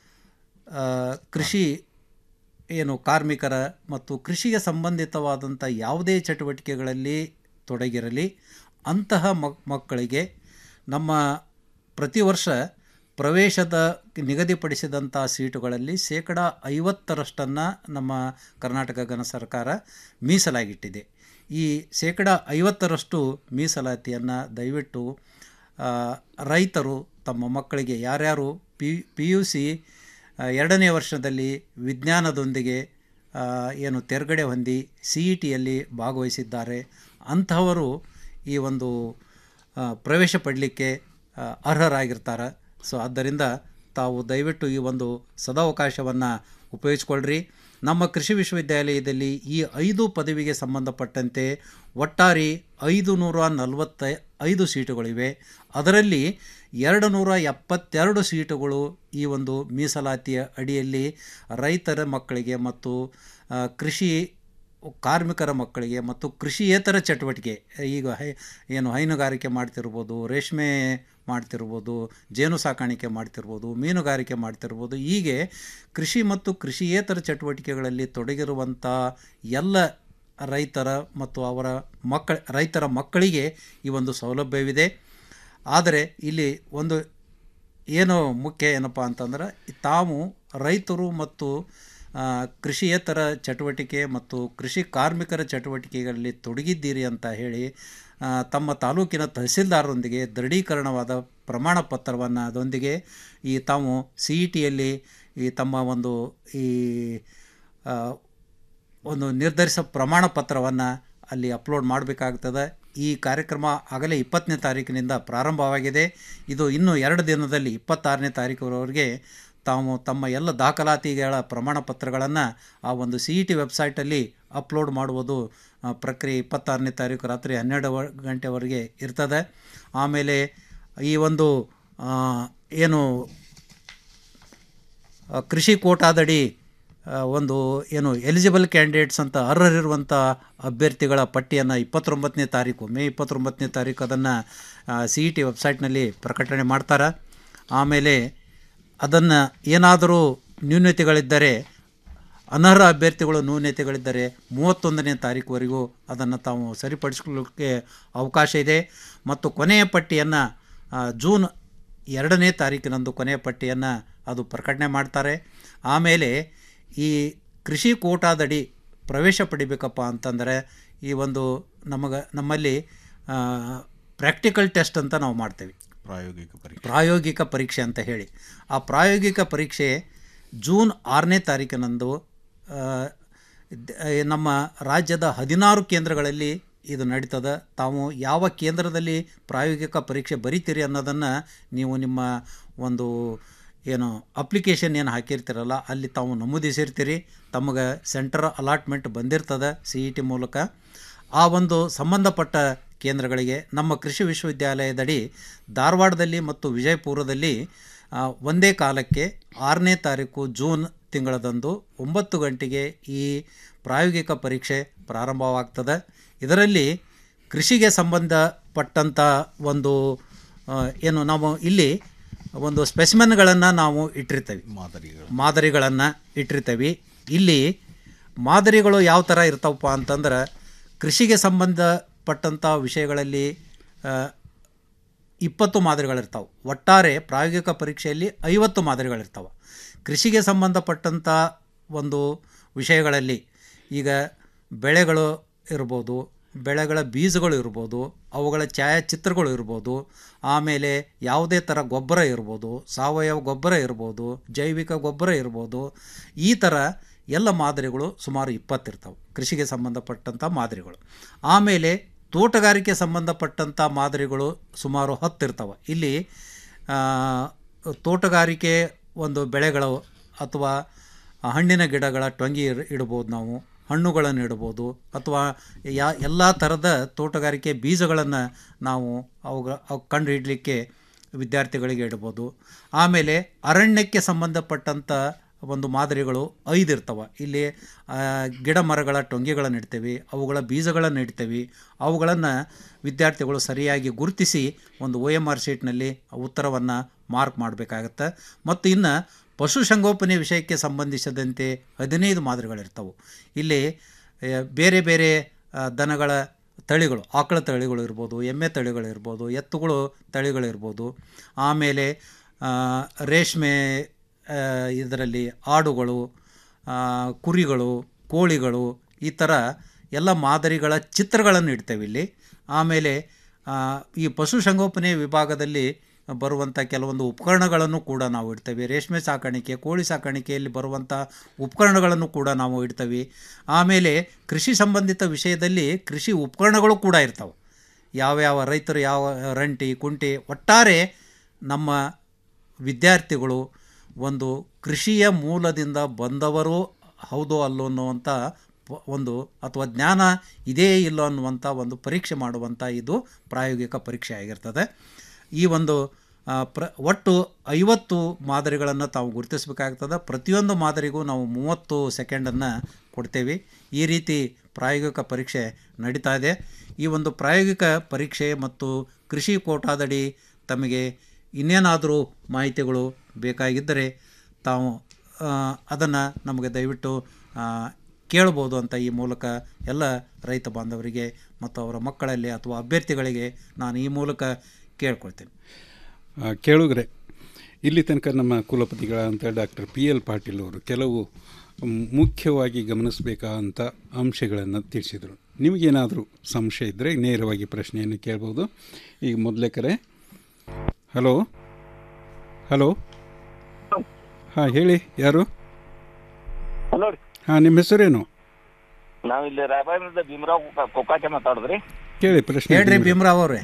Speaker 15: ಆ, ಕೃಷಿ ಏನು ಕಾರ್ಮಿಕರ ಮತ್ತು ಕೃಷಿಗೆ ಸಂಬಂಧಿತವಾದಂಥ ಯಾವುದೇ ಚಟುವಟಿಕೆಗಳಲ್ಲಿ ತೊಡಗಿರಲಿ ಅಂತಹ ಮಕ್ ಮಕ್ಕಳಿಗೆ ನಮ್ಮ ಪ್ರತಿ ವರ್ಷ ಪ್ರವೇಶದ ನಿಗದಿಪಡಿಸಿದಂಥ ಸೀಟುಗಳಲ್ಲಿ ಶೇಕಡ ಐವತ್ತರಷ್ಟನ್ನು ನಮ್ಮ ಕರ್ನಾಟಕ ಘನ ಸರ್ಕಾರ ಮೀಸಲಾಗಿಟ್ಟಿದೆ ಈ ಶೇಕಡ ಐವತ್ತರಷ್ಟು ಮೀಸಲಾತಿಯನ್ನು ದಯವಿಟ್ಟು ಆ, ರೈತರು ತಮ್ಮ ಮಕ್ಕಳಿಗೆ ಯಾರ್ಯಾರು ಪಿ ಪಿ ಯು ಸಿ ಎರಡನೇ ವರ್ಷದಲ್ಲಿ ವಿಜ್ಞಾನದೊಂದಿಗೆ ಆ, ಏನು ತೆರಗಡೆ ಹೊಂದಿ ಸಿ ಇ ಟಿಯಲ್ಲಿ ಭಾಗವಹಿಸಿದ್ದಾರೆ ಅಂಥವರು ಈ ಒಂದು ಆ, ಪ್ರವೇಶ ಪಡಲಿಕ್ಕೆ ಆ, ಅರ್ಹರಾಗಿರ್ತಾರೆ ಸೊ ಆದ್ದರಿಂದ ತಾವು ದಯವಿಟ್ಟು ಈ ಒಂದು ಸದಾವಕಾಶವನ್ನು ಉಪಯೋಗಿಸ್ಕೊಳ್ರಿ ನಮ್ಮ ಕೃಷಿ ವಿಶ್ವವಿದ್ಯಾಲಯದಲ್ಲಿ ಈ ಐದು ಪದವಿಗೆ ಸಂಬಂಧಪಟ್ಟಂತೆ ಒಟ್ಟಾರೆ ಐದು ನೂರ ನಲವತ್ತ ಐದು ಸೀಟುಗಳಿವೆ ಅದರಲ್ಲಿ ಎರಡು ನೂರ ಎಪ್ಪತ್ತೆರಡು ಸೀಟುಗಳು ಈ ಒಂದು ಮೀಸಲಾತಿಯ ಅಡಿಯಲ್ಲಿ ರೈತರ ಮಕ್ಕಳಿಗೆ ಮತ್ತು ಆ, ಕೃಷಿ ಕಾರ್ಮಿಕರ ಮಕ್ಕಳಿಗೆ ಮತ್ತು ಕೃಷಿಯೇತರ ಚಟುವಟಿಕೆ ಈಗ ಹೈ ಏನು ಹೈನುಗಾರಿಕೆ ಮಾಡ್ತಿರ್ಬೋದು ರೇಷ್ಮೆ ಮಾಡ್ತಿರ್ಬೋದು ಜೇನು ಸಾಕಾಣಿಕೆ ಮಾಡ್ತಿರ್ಬೋದು ಮೀನುಗಾರಿಕೆ ಮಾಡ್ತಿರ್ಬೋದು ಹೀಗೆ ಕೃಷಿ ಮತ್ತು ಕೃಷಿಯೇತರ ಚಟುವಟಿಕೆಗಳಲ್ಲಿ ತೊಡಗಿರುವಂಥ ಎಲ್ಲ ರೈತರ ಮತ್ತು ಅವರ ಮಕ್ಕಳ ರೈತರ ಮಕ್ಕಳಿಗೆ ಈ ಒಂದು ಸೌಲಭ್ಯವಿದೆ ಆದರೆ ಇಲ್ಲಿ ಒಂದು ಏನು ಮುಖ್ಯ ಏನಪ್ಪ ಅಂತಂದ್ರೆ ತಾವು ರೈತರು ಮತ್ತು ಆ, ಕೃಷಿಯೇತರ ಚಟುವಟಿಕೆ ಮತ್ತು ಕೃಷಿ ಕಾರ್ಮಿಕರ ಚಟುವಟಿಕೆಗಳಲ್ಲಿ ತೊಡಗಿದ್ದೀರಿ ಅಂತ ಹೇಳಿ ಆ, ತಮ್ಮ ತಾಲೂಕಿನ ತಹಸೀಲ್ದಾರರೊಂದಿಗೆ ದೃಢೀಕರಣವಾದ ಪ್ರಮಾಣ ಪತ್ರವನ್ನು ಅದರೊಂದಿಗೆ ಈ ತಾವು ಸಿ ಇ ಟಿಯಲ್ಲಿ ಈ ತಮ್ಮ ಒಂದು ಈ ಆ, ಒಂದು ನಿರ್ಧರಿಸ ಪ್ರಮಾಣ ಪತ್ರವನ್ನು ಅಲ್ಲಿ ಅಪ್ಲೋಡ್ ಮಾಡಬೇಕಾಗ್ತದೆ ಈ ಕಾರ್ಯಕ್ರಮ ಆಗಲೇ ಇಪ್ಪತ್ತನೇ ತಾರೀಕಿನಿಂದ ಪ್ರಾರಂಭವಾಗಿದೆ ಇದು ಇನ್ನು ಎರಡು ದಿನದಲ್ಲಿ ಇಪ್ಪತ್ತಾರನೇ ತಾರೀಕುವರೆಗೆ ತಾವು ತಮ್ಮ ಎಲ್ಲ ದಾಖಲಾತಿಗಳ ಪ್ರಮಾಣ ಪತ್ರಗಳನ್ನು ಆ ಒಂದು ಸಿ ಇ ಟಿ ವೆಬ್ಸೈಟಲ್ಲಿ ಅಪ್ಲೋಡ್ ಮಾಡುವುದು ಆ, ಪ್ರಕ್ರಿಯೆ ಇಪ್ಪತ್ತಾರನೇ ತಾರೀಕು ರಾತ್ರಿ ಹನ್ನೆರಡು ವ- ಗಂಟೆವರೆಗೆ ಇರ್ತದೆ ಆಮೇಲೆ ಈ ಒಂದು ಆ, ಏನು ಆ, ಕೃಷಿ ಕೋಟಾದಡಿ ಆ, ಒಂದು ಏನು ಎಲಿಜಿಬಲ್ ಕ್ಯಾಂಡಿಡೇಟ್ಸ್ ಅಂತ ಅರ್ಹರಿರುವಂಥ ಅಭ್ಯರ್ಥಿಗಳ ಪಟ್ಟಿಯನ್ನು ಇಪ್ಪತ್ತೊಂಬತ್ತನೇ ತಾರೀಕು ಮೇ ಇಪ್ಪತ್ತೊಂಬತ್ತನೇ ತಾರೀಕು ಅದನ್ನು ಸಿ ಇ ಟಿ ವೆಬ್ಸೈಟ್ನಲ್ಲಿ ಪ್ರಕಟಣೆ ಮಾಡ್ತಾರೆ ಆಮೇಲೆ ಅದನ್ನು ಏನಾದರೂ ನ್ಯೂನತೆಗಳಿದ್ದರೆ ಅನರ್ಹ ಅಭ್ಯರ್ಥಿಗಳು ನ್ಯೂನತೆಗಳಿದ್ದರೆ ಮೂವತ್ತೊಂದನೇ ತಾರೀಕುವರೆಗೂ ಅದನ್ನು ತಾವು ಸರಿಪಡಿಸ್ಕೊಳ್ಳೋಕ್ಕೆ ಅವಕಾಶ ಇದೆ ಮತ್ತು ಕೊನೆಯ ಪಟ್ಟಿಯನ್ನು ಜೂನ್ ಎರಡನೇ ತಾರೀಕಿನಂದು ಕೊನೆಯ ಪಟ್ಟಿಯನ್ನು ಅದು ಪ್ರಕಟಣೆ ಮಾಡ್ತಾರೆ ಆಮೇಲೆ ಈ ಕೃಷಿ ಕೋಟಾದಡಿ ಪ್ರವೇಶ ಪಡಿಬೇಕಪ್ಪ ಅಂತಂದರೆ ಈ ಒಂದು ನಮಗೆ ನಮ್ಮಲ್ಲಿ ಪ್ರಾಕ್ಟಿಕಲ್ ಟೆಸ್ಟ್ ಅಂತ ನಾವು ಮಾಡ್ತೇವೆ
Speaker 4: ಪ್ರಾಯೋಗಿಕ ಪರೀಕ್ಷೆ
Speaker 15: ಪ್ರಾಯೋಗಿಕ ಪರೀಕ್ಷೆ ಅಂತ ಹೇಳಿ ಆ ಪ್ರಾಯೋಗಿಕ ಪರೀಕ್ಷೆ ಜೂನ್ ಆರನೇ ತಾರೀಕಿನಂದು ಆ, ದ- ನಮ್ಮ ರಾಜ್ಯದ ಹದಿನಾರು ಕೇಂದ್ರಗಳಲ್ಲಿ ಇದು ನಡೀತದೆ ತಾವು ಯಾವ ಕೇಂದ್ರದಲ್ಲಿ ಪ್ರಾಯೋಗಿಕ ಪರೀಕ್ಷೆ ಬರೀತೀರಿ ಅನ್ನೋದನ್ನು ನೀವು ನಿಮ್ಮ ಒಂದು ಏನು ಅಪ್ಲಿಕೇಶನ್ ಏನು ಹಾಕಿರ್ತೀರಲ್ಲ ಅಲ್ಲಿ ತಾವು ನಮೂದಿಸಿರ್ತೀರಿ ತಮಗೆ ಸೆಂಟರ್ ಅಲಾಟ್ಮೆಂಟ್ ಬಂದಿರ್ತದೆ ಸಿ ಇ ಟಿ ಮೂಲಕ ಆ ಒಂದು ಸಂಬಂಧಪಟ್ಟ ಕೇಂದ್ರಗಳಿಗೆ ನಮ್ಮ ಕೃಷಿ ವಿಶ್ವವಿದ್ಯಾಲಯದಡಿ ಧಾರವಾಡದಲ್ಲಿ ಮತ್ತು ವಿಜಯಪುರದಲ್ಲಿ ಆ, ಒಂದೇ ಕಾಲಕ್ಕೆ ಆರನೇ ತಾರೀಕು ಜೂನ್ ತಿಂಗಳದಂದು ಒಂಬತ್ತು ಗಂಟೆಗೆ ಈ ಪ್ರಾಯೋಗಿಕ ಪರೀಕ್ಷೆ ಪ್ರಾರಂಭವಾಗ್ತದೆ ಇದರಲ್ಲಿ ಕೃಷಿಗೆ ಸಂಬಂಧಪಟ್ಟಂಥ ಒಂದು ಆ, ಏನು ನಾವು ಇಲ್ಲಿ ಒಂದು ಸ್ಪೆಸಿಮೆನ್ಗಳನ್ನು ನಾವು ಇಟ್ಟಿರ್ತೇವೆ
Speaker 4: ಮಾದರಿಗಳು
Speaker 15: ಮಾದರಿಗಳನ್ನು ಇಟ್ಟಿರ್ತೇವೆ ಇಲ್ಲಿ ಮಾದರಿಗಳು ಯಾವ ಥರ ಇರ್ತಾವಪ್ಪ ಅಂತಂದ್ರೆ ಕೃಷಿಗೆ ಸಂಬಂಧಪಟ್ಟಂಥ ವಿಷಯಗಳಲ್ಲಿ ಆ, ಇಪ್ಪತ್ತು ಮಾದರಿಗಳಿರ್ತಾವೆ ಒಟ್ಟಾರೆ ಪ್ರಾಯೋಗಿಕ ಪರೀಕ್ಷೆಯಲ್ಲಿ ಐವತ್ತು ಮಾದರಿಗಳಿರ್ತಾವೆ ಕೃಷಿಗೆ ಸಂಬಂಧಪಟ್ಟಂಥ ಒಂದು ವಿಷಯಗಳಲ್ಲಿ ಈಗ ಬೆಳೆಗಳು ಇರ್ಬೋದು ಬೆಳೆಗಳ ಬೀಜಗಳು ಇರ್ಬೋದು ಅವುಗಳ ಛಾಯಾಚಿತ್ರಗಳು ಇರ್ಬೋದು ಆಮೇಲೆ ಯಾವುದೇ ಥರ ಗೊಬ್ಬರ ಇರ್ಬೋದು ಸಾವಯವ ಗೊಬ್ಬರ ಇರ್ಬೋದು ಜೈವಿಕ ಗೊಬ್ಬರ ಇರ್ಬೋದು ಈ ಥರ ಎಲ್ಲ ಮಾದರಿಗಳು ಸುಮಾರು ಇಪ್ಪತ್ತಿರ್ತಾವೆ ಕೃಷಿಗೆ ಸಂಬಂಧಪಟ್ಟಂಥ ಮಾದರಿಗಳು ಆಮೇಲೆ ತೋಟಗಾರಿಕೆ ಸಂಬಂಧಪಟ್ಟಂಥ ಮಾದರಿಗಳು ಸುಮಾರು ಹತ್ತು ಇರ್ತವೆ ಇಲ್ಲಿ ಆ, ತೋಟಗಾರಿಕೆ ಒಂದು ಬೆಳೆಗಳು ಅಥವಾ ಹಣ್ಣಿನ ಗಿಡಗಳ ಟೊಂಗಿ ಇರ್- ಇಡ್ಬೋದು ನಾವು ಹಣ್ಣುಗಳನ್ನು ಇಡ್ಬೋದು ಅಥವಾ ಯಾ ಎಲ್ಲ ಥರದ ತೋಟಗಾರಿಕೆ ಬೀಜಗಳನ್ನು ನಾವು ಅವುಗ ಅವು ಕಂಡು ಹಿಡಲಿಕ್ಕೆ ವಿದ್ಯಾರ್ಥಿಗಳಿಗೆ ಇಡ್ಬೋದು ಆಮೇಲೆ ಅರಣ್ಯಕ್ಕೆ ಸಂಬಂಧಪಟ್ಟಂಥ ಒಂದು ಮಾದರಿಗಳು ಐದು ಇರ್ತವೆ ಇಲ್ಲಿ ಆ, ಗಿಡ ಮರಗಳ ಟೊಂಗಿಗಳನ್ನು ಇಡ್ತೇವೆ ಅವುಗಳ ಬೀಜಗಳನ್ನು ಇಡ್ತೇವೆ ಅವುಗಳನ್ನು ವಿದ್ಯಾರ್ಥಿಗಳು ಸರಿಯಾಗಿ ಗುರುತಿಸಿ ಒಂದು ಒ ಎಮ್ ಆರ್ ಶೀಟ್ನಲ್ಲಿ ಉತ್ತರವನ್ನು ಮಾರ್ಕ್ ಮಾಡಬೇಕಾಗತ್ತೆ ಮತ್ತು ಇನ್ನು ಪಶುಸಂಗೋಪನೆ ವಿಷಯಕ್ಕೆ ಸಂಬಂಧಿಸಿದಂತೆ ಹದಿನೈದು ಮಾದರಿಗಳಿರ್ತವೆ ಇಲ್ಲಿ ಆ, ಬೇರೆ ಬೇರೆ ಆ, ದನಗಳ ತಳಿಗಳು ಆಕಳ ತಳಿಗಳು ಇರ್ಬೋದು ಎಮ್ಮೆ ತಳಿಗಳಿರ್ಬೋದು ಎತ್ತುಗಳು ತಳಿಗಳಿರ್ಬೋದು ಆಮೇಲೆ ಆ, ರೇಷ್ಮೆ ಆ, ಇದರಲ್ಲಿ ಆಡುಗಳು ಆ, ಕುರಿಗಳು ಕೋಳಿಗಳು ಈ ಥರ ಎಲ್ಲ ಮಾದರಿಗಳ ಚಿತ್ರಗಳನ್ನು ಇಡ್ತೇವೆ ಇಲ್ಲಿ ಆಮೇಲೆ ಆ, ಈ ಪಶುಸಂಗೋಪನೆ ವಿಭಾಗದಲ್ಲಿ ಬರುವಂಥ ಕೆಲವೊಂದು ಉಪಕರಣಗಳನ್ನು ಕೂಡ ನಾವು ಇಡ್ತೇವೆ ರೇಷ್ಮೆ ಸಾಕಾಣಿಕೆ ಕೋಳಿ ಸಾಕಾಣಿಕೆಯಲ್ಲಿ ಬರುವಂಥ ಉಪಕರಣಗಳನ್ನು ಕೂಡ ನಾವು ಇಡ್ತೇವೆ ಆಮೇಲೆ ಕೃಷಿ ಸಂಬಂಧಿತ ವಿಷಯದಲ್ಲಿ ಕೃಷಿ ಉಪಕರಣಗಳು ಕೂಡ ಇರ್ತವೆ ಯಾವ್ಯಾವ ರೈತರು ಯಾವ ರಂಟಿ ಕುಂಟಿ ಒಟ್ಟಾರೆ ನಮ್ಮ ವಿದ್ಯಾರ್ಥಿಗಳು ಒಂದು ಕೃಷಿಯ ಮೂಲದಿಂದ ಬಂದವರು ಹೌದೋ ಅಲ್ಲೋ ಅನ್ನುವಂಥ ಪ- ಒಂದು ಅಥವಾ ಜ್ಞಾನ ಇದೇ ಇಲ್ಲೋ ಅನ್ನುವಂಥ ಒಂದು ಪರೀಕ್ಷೆ ಮಾಡುವಂಥ ಇದು ಪ್ರಾಯೋಗಿಕ ಪರೀಕ್ಷೆ ಆಗಿರ್ತದೆ ಈ ಒಂದು ಆ, ಪ್ರ ಒಟ್ಟು ಐವತ್ತು ಮಾದರಿಗಳನ್ನು ತಾವು ಗುರುತಿಸಬೇಕಾಗ್ತದೆ ಪ್ರತಿಯೊಂದು ಮಾದರಿಗೂ ನಾವು ಮೂವತ್ತು ಸೆಕೆಂಡನ್ನು ಕೊಡ್ತೇವೆ ಈ ರೀತಿ ಪ್ರಾಯೋಗಿಕ ಪರೀಕ್ಷೆ ನಡೀತಾ ಇದೆ ಈ ಒಂದು ಪ್ರಾಯೋಗಿಕ ಪರೀಕ್ಷೆ ಮತ್ತು ಕೃಷಿ ಕೋಟಾದಡಿ ತಮಗೆ ಇನ್ನೇನಾದರೂ ಮಾಹಿತಿಗಳು ಬೇಕಾಗಿದ್ದರೆ ತಾವು ಅದನ್ನು ನಮಗೆ ದಯವಿಟ್ಟು ಆ, ಕೇಳ್ಬೋದು ಅಂತ ಈ ಮೂಲಕ ಎಲ್ಲ ರೈತ ಬಾಂಧವರಿಗೆ ಮತ್ತು ಅವರ ಮಕ್ಕಳಲ್ಲಿ ಅಥವಾ ಅಭ್ಯರ್ಥಿಗಳಿಗೆ ನಾನು ಈ ಮೂಲಕ ಕೇಳ್ಕೊಳ್ತೇನೆ
Speaker 14: ಆ, ಕೇಳುಗರೆ ಇಲ್ಲಿ ತನಕ ನಮ್ಮ ಕುಲಪತಿಗಳಂತ ಡಾಕ್ಟರ್ ಪಿ ಎಲ್ ಪಾಟೀಲ್ ಅವರು ಕೆಲವು ಮ್, ಮುಖ್ಯವಾಗಿ ಗಮನಿಸಬೇಕಾದಂಥ ಅಂಶಗಳನ್ನು ತಿಳಿಸಿದರು ನಿಮಗೇನಾದರೂ ಸಂಶಯ ಇದ್ದರೆ ನೇರವಾಗಿ ಪ್ರಶ್ನೆಯನ್ನು ಕೇಳ್ಬೋದು ಈಗ ಮೊದಲೇ ಕರೆ ಹಲೋ ಹಲೋ ಹಾಂ ಹೇಳಿ ಯಾರು
Speaker 16: ಹಲೋ ರೀ
Speaker 14: ಹಾಂ ನಿಮ್ಮ ಹೆಸರೇನು
Speaker 16: ನಾವಿಲ್ಲಿ ರಾಯಬಾಗದಿಂದ ಭೀಮರಾವ್ ಕೊಕ್ಕಾಚೆ ಮಾತಾಡಿದ್ರಿ
Speaker 14: ಕೇಳಿ ಪ್ರಶ್ನೆ
Speaker 15: ಹೇಳ್ರಿ
Speaker 14: ನಿಮ್ದು.
Speaker 15: ಭೀಮರಾವ್ ಅವ್ರೆ